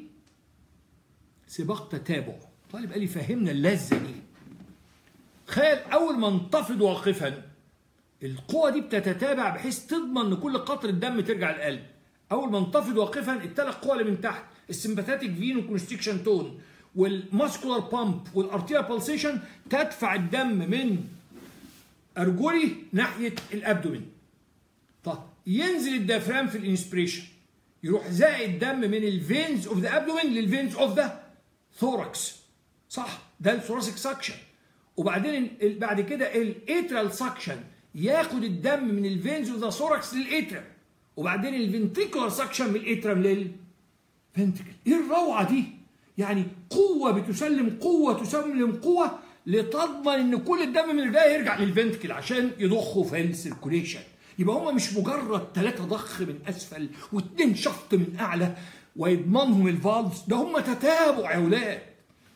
سباق تتابع طالب قال لي فهمنا اللذه دي تخيل اول ما انتفض واقفا القوة دي بتتتابع بحيث تضمن ان كل قطرة دم ترجع القلب اول ما انتفض واقفا الثلاث قوى اللي من تحت السمباثيتك فينو كونستريكشن تون والماسكولار بامب والارتيريال بالسيشن تدفع الدم من ارجلي ناحيه الابدومين طب ينزل الديافرام في الانسبريشن يروح زائد الدم من الفينز اوف ذا ابدومين للفينز اوف ذا ثوركس صح ده الثوراسيك سكشن وبعدين بعد كده الاترال سكشن ياخد الدم من الفينز اوف ذا ثوركس للاترم وبعدين الفنتريكولار سكشن من الاترم للفنتريكل ايه الروعه دي يعني قوه بتسلم قوه تسلم قوه لتضمن ان كل الدم من البدايه يرجع للفنتكل عشان يضخه في السيركوليشن يبقى هما مش مجرد ثلاثة ضخ من اسفل واثنين شفط من اعلى ويضمنهم الفالفز ده هما تتابع يا اولاد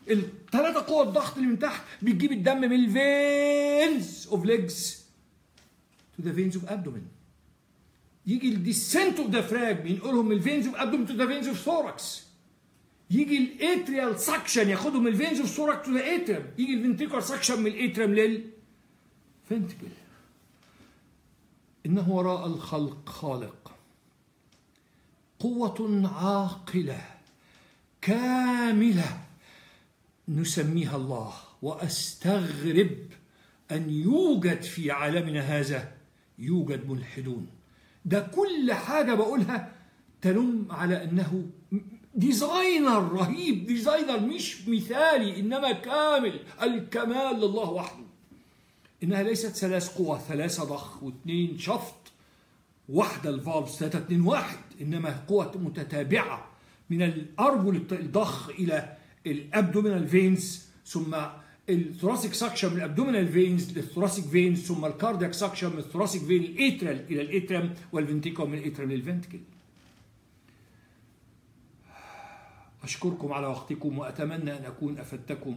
الثلاثة قوى الضغط اللي من تحت بتجيب الدم من الفينز اوف ليجز to the veins of abdomen يجي الديسنت اوف ذا فراج بينقلهم من الفينز اوف ابدومن تو ذا فينز اوف ثوركس يجي الاتريال سكشن ياخدهم من الفينز اوف ثوركس تو ذا اتريم يجي الفنتريكول سكشن من الاتريم للفنتكل انه وراء الخلق خالق قوة عاقلة كاملة نسميها الله واستغرب ان يوجد في عالمنا هذا يوجد ملحدون ده كل حاجة بقولها تلم على أنه ديزاينر رهيب ديزاينر مش مثالي إنما كامل الكمال لله وحده إنها ليست ثلاث قوى ثلاثة ضخ واثنين شفط واحدة الفالفز ثلاثة اثنين واحد إنما قوة متتابعة من الأرجل الضخ إلى الأبدومينال فينز ثم الثوراسيك سكشن من الابدومينال فينز للثوراسيك فينز ثم الكاردياك سكشن من الثوراسيك فين الاترال الى الاترم والفنتيكوم من الاترم للفنتكل أشكركم على وقتكم وأتمنى أن أكون أفدتكم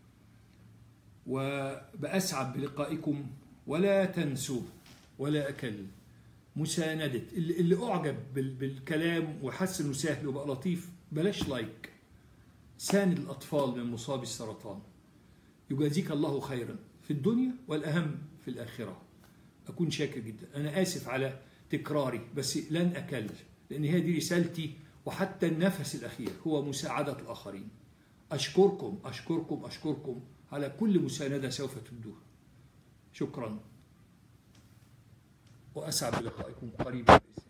وبأسعد بلقائكم ولا تنسوا ولا أكل مساندة اللي أعجب بالكلام وحس إنه سهل وبقى لطيف بلاش لايك ساند الأطفال من مصاب السرطان يجازيك الله خيرا في الدنيا والأهم في الآخرة أكون شاكر جدا أنا آسف على تكراري بس لن أكل لأن هي دي رسالتي وحتى النفس الأخير هو مساعدة الآخرين أشكركم أشكركم أشكركم على كل مساندة سوف تبدوها شكرا وأسعد بلقائكم قريبا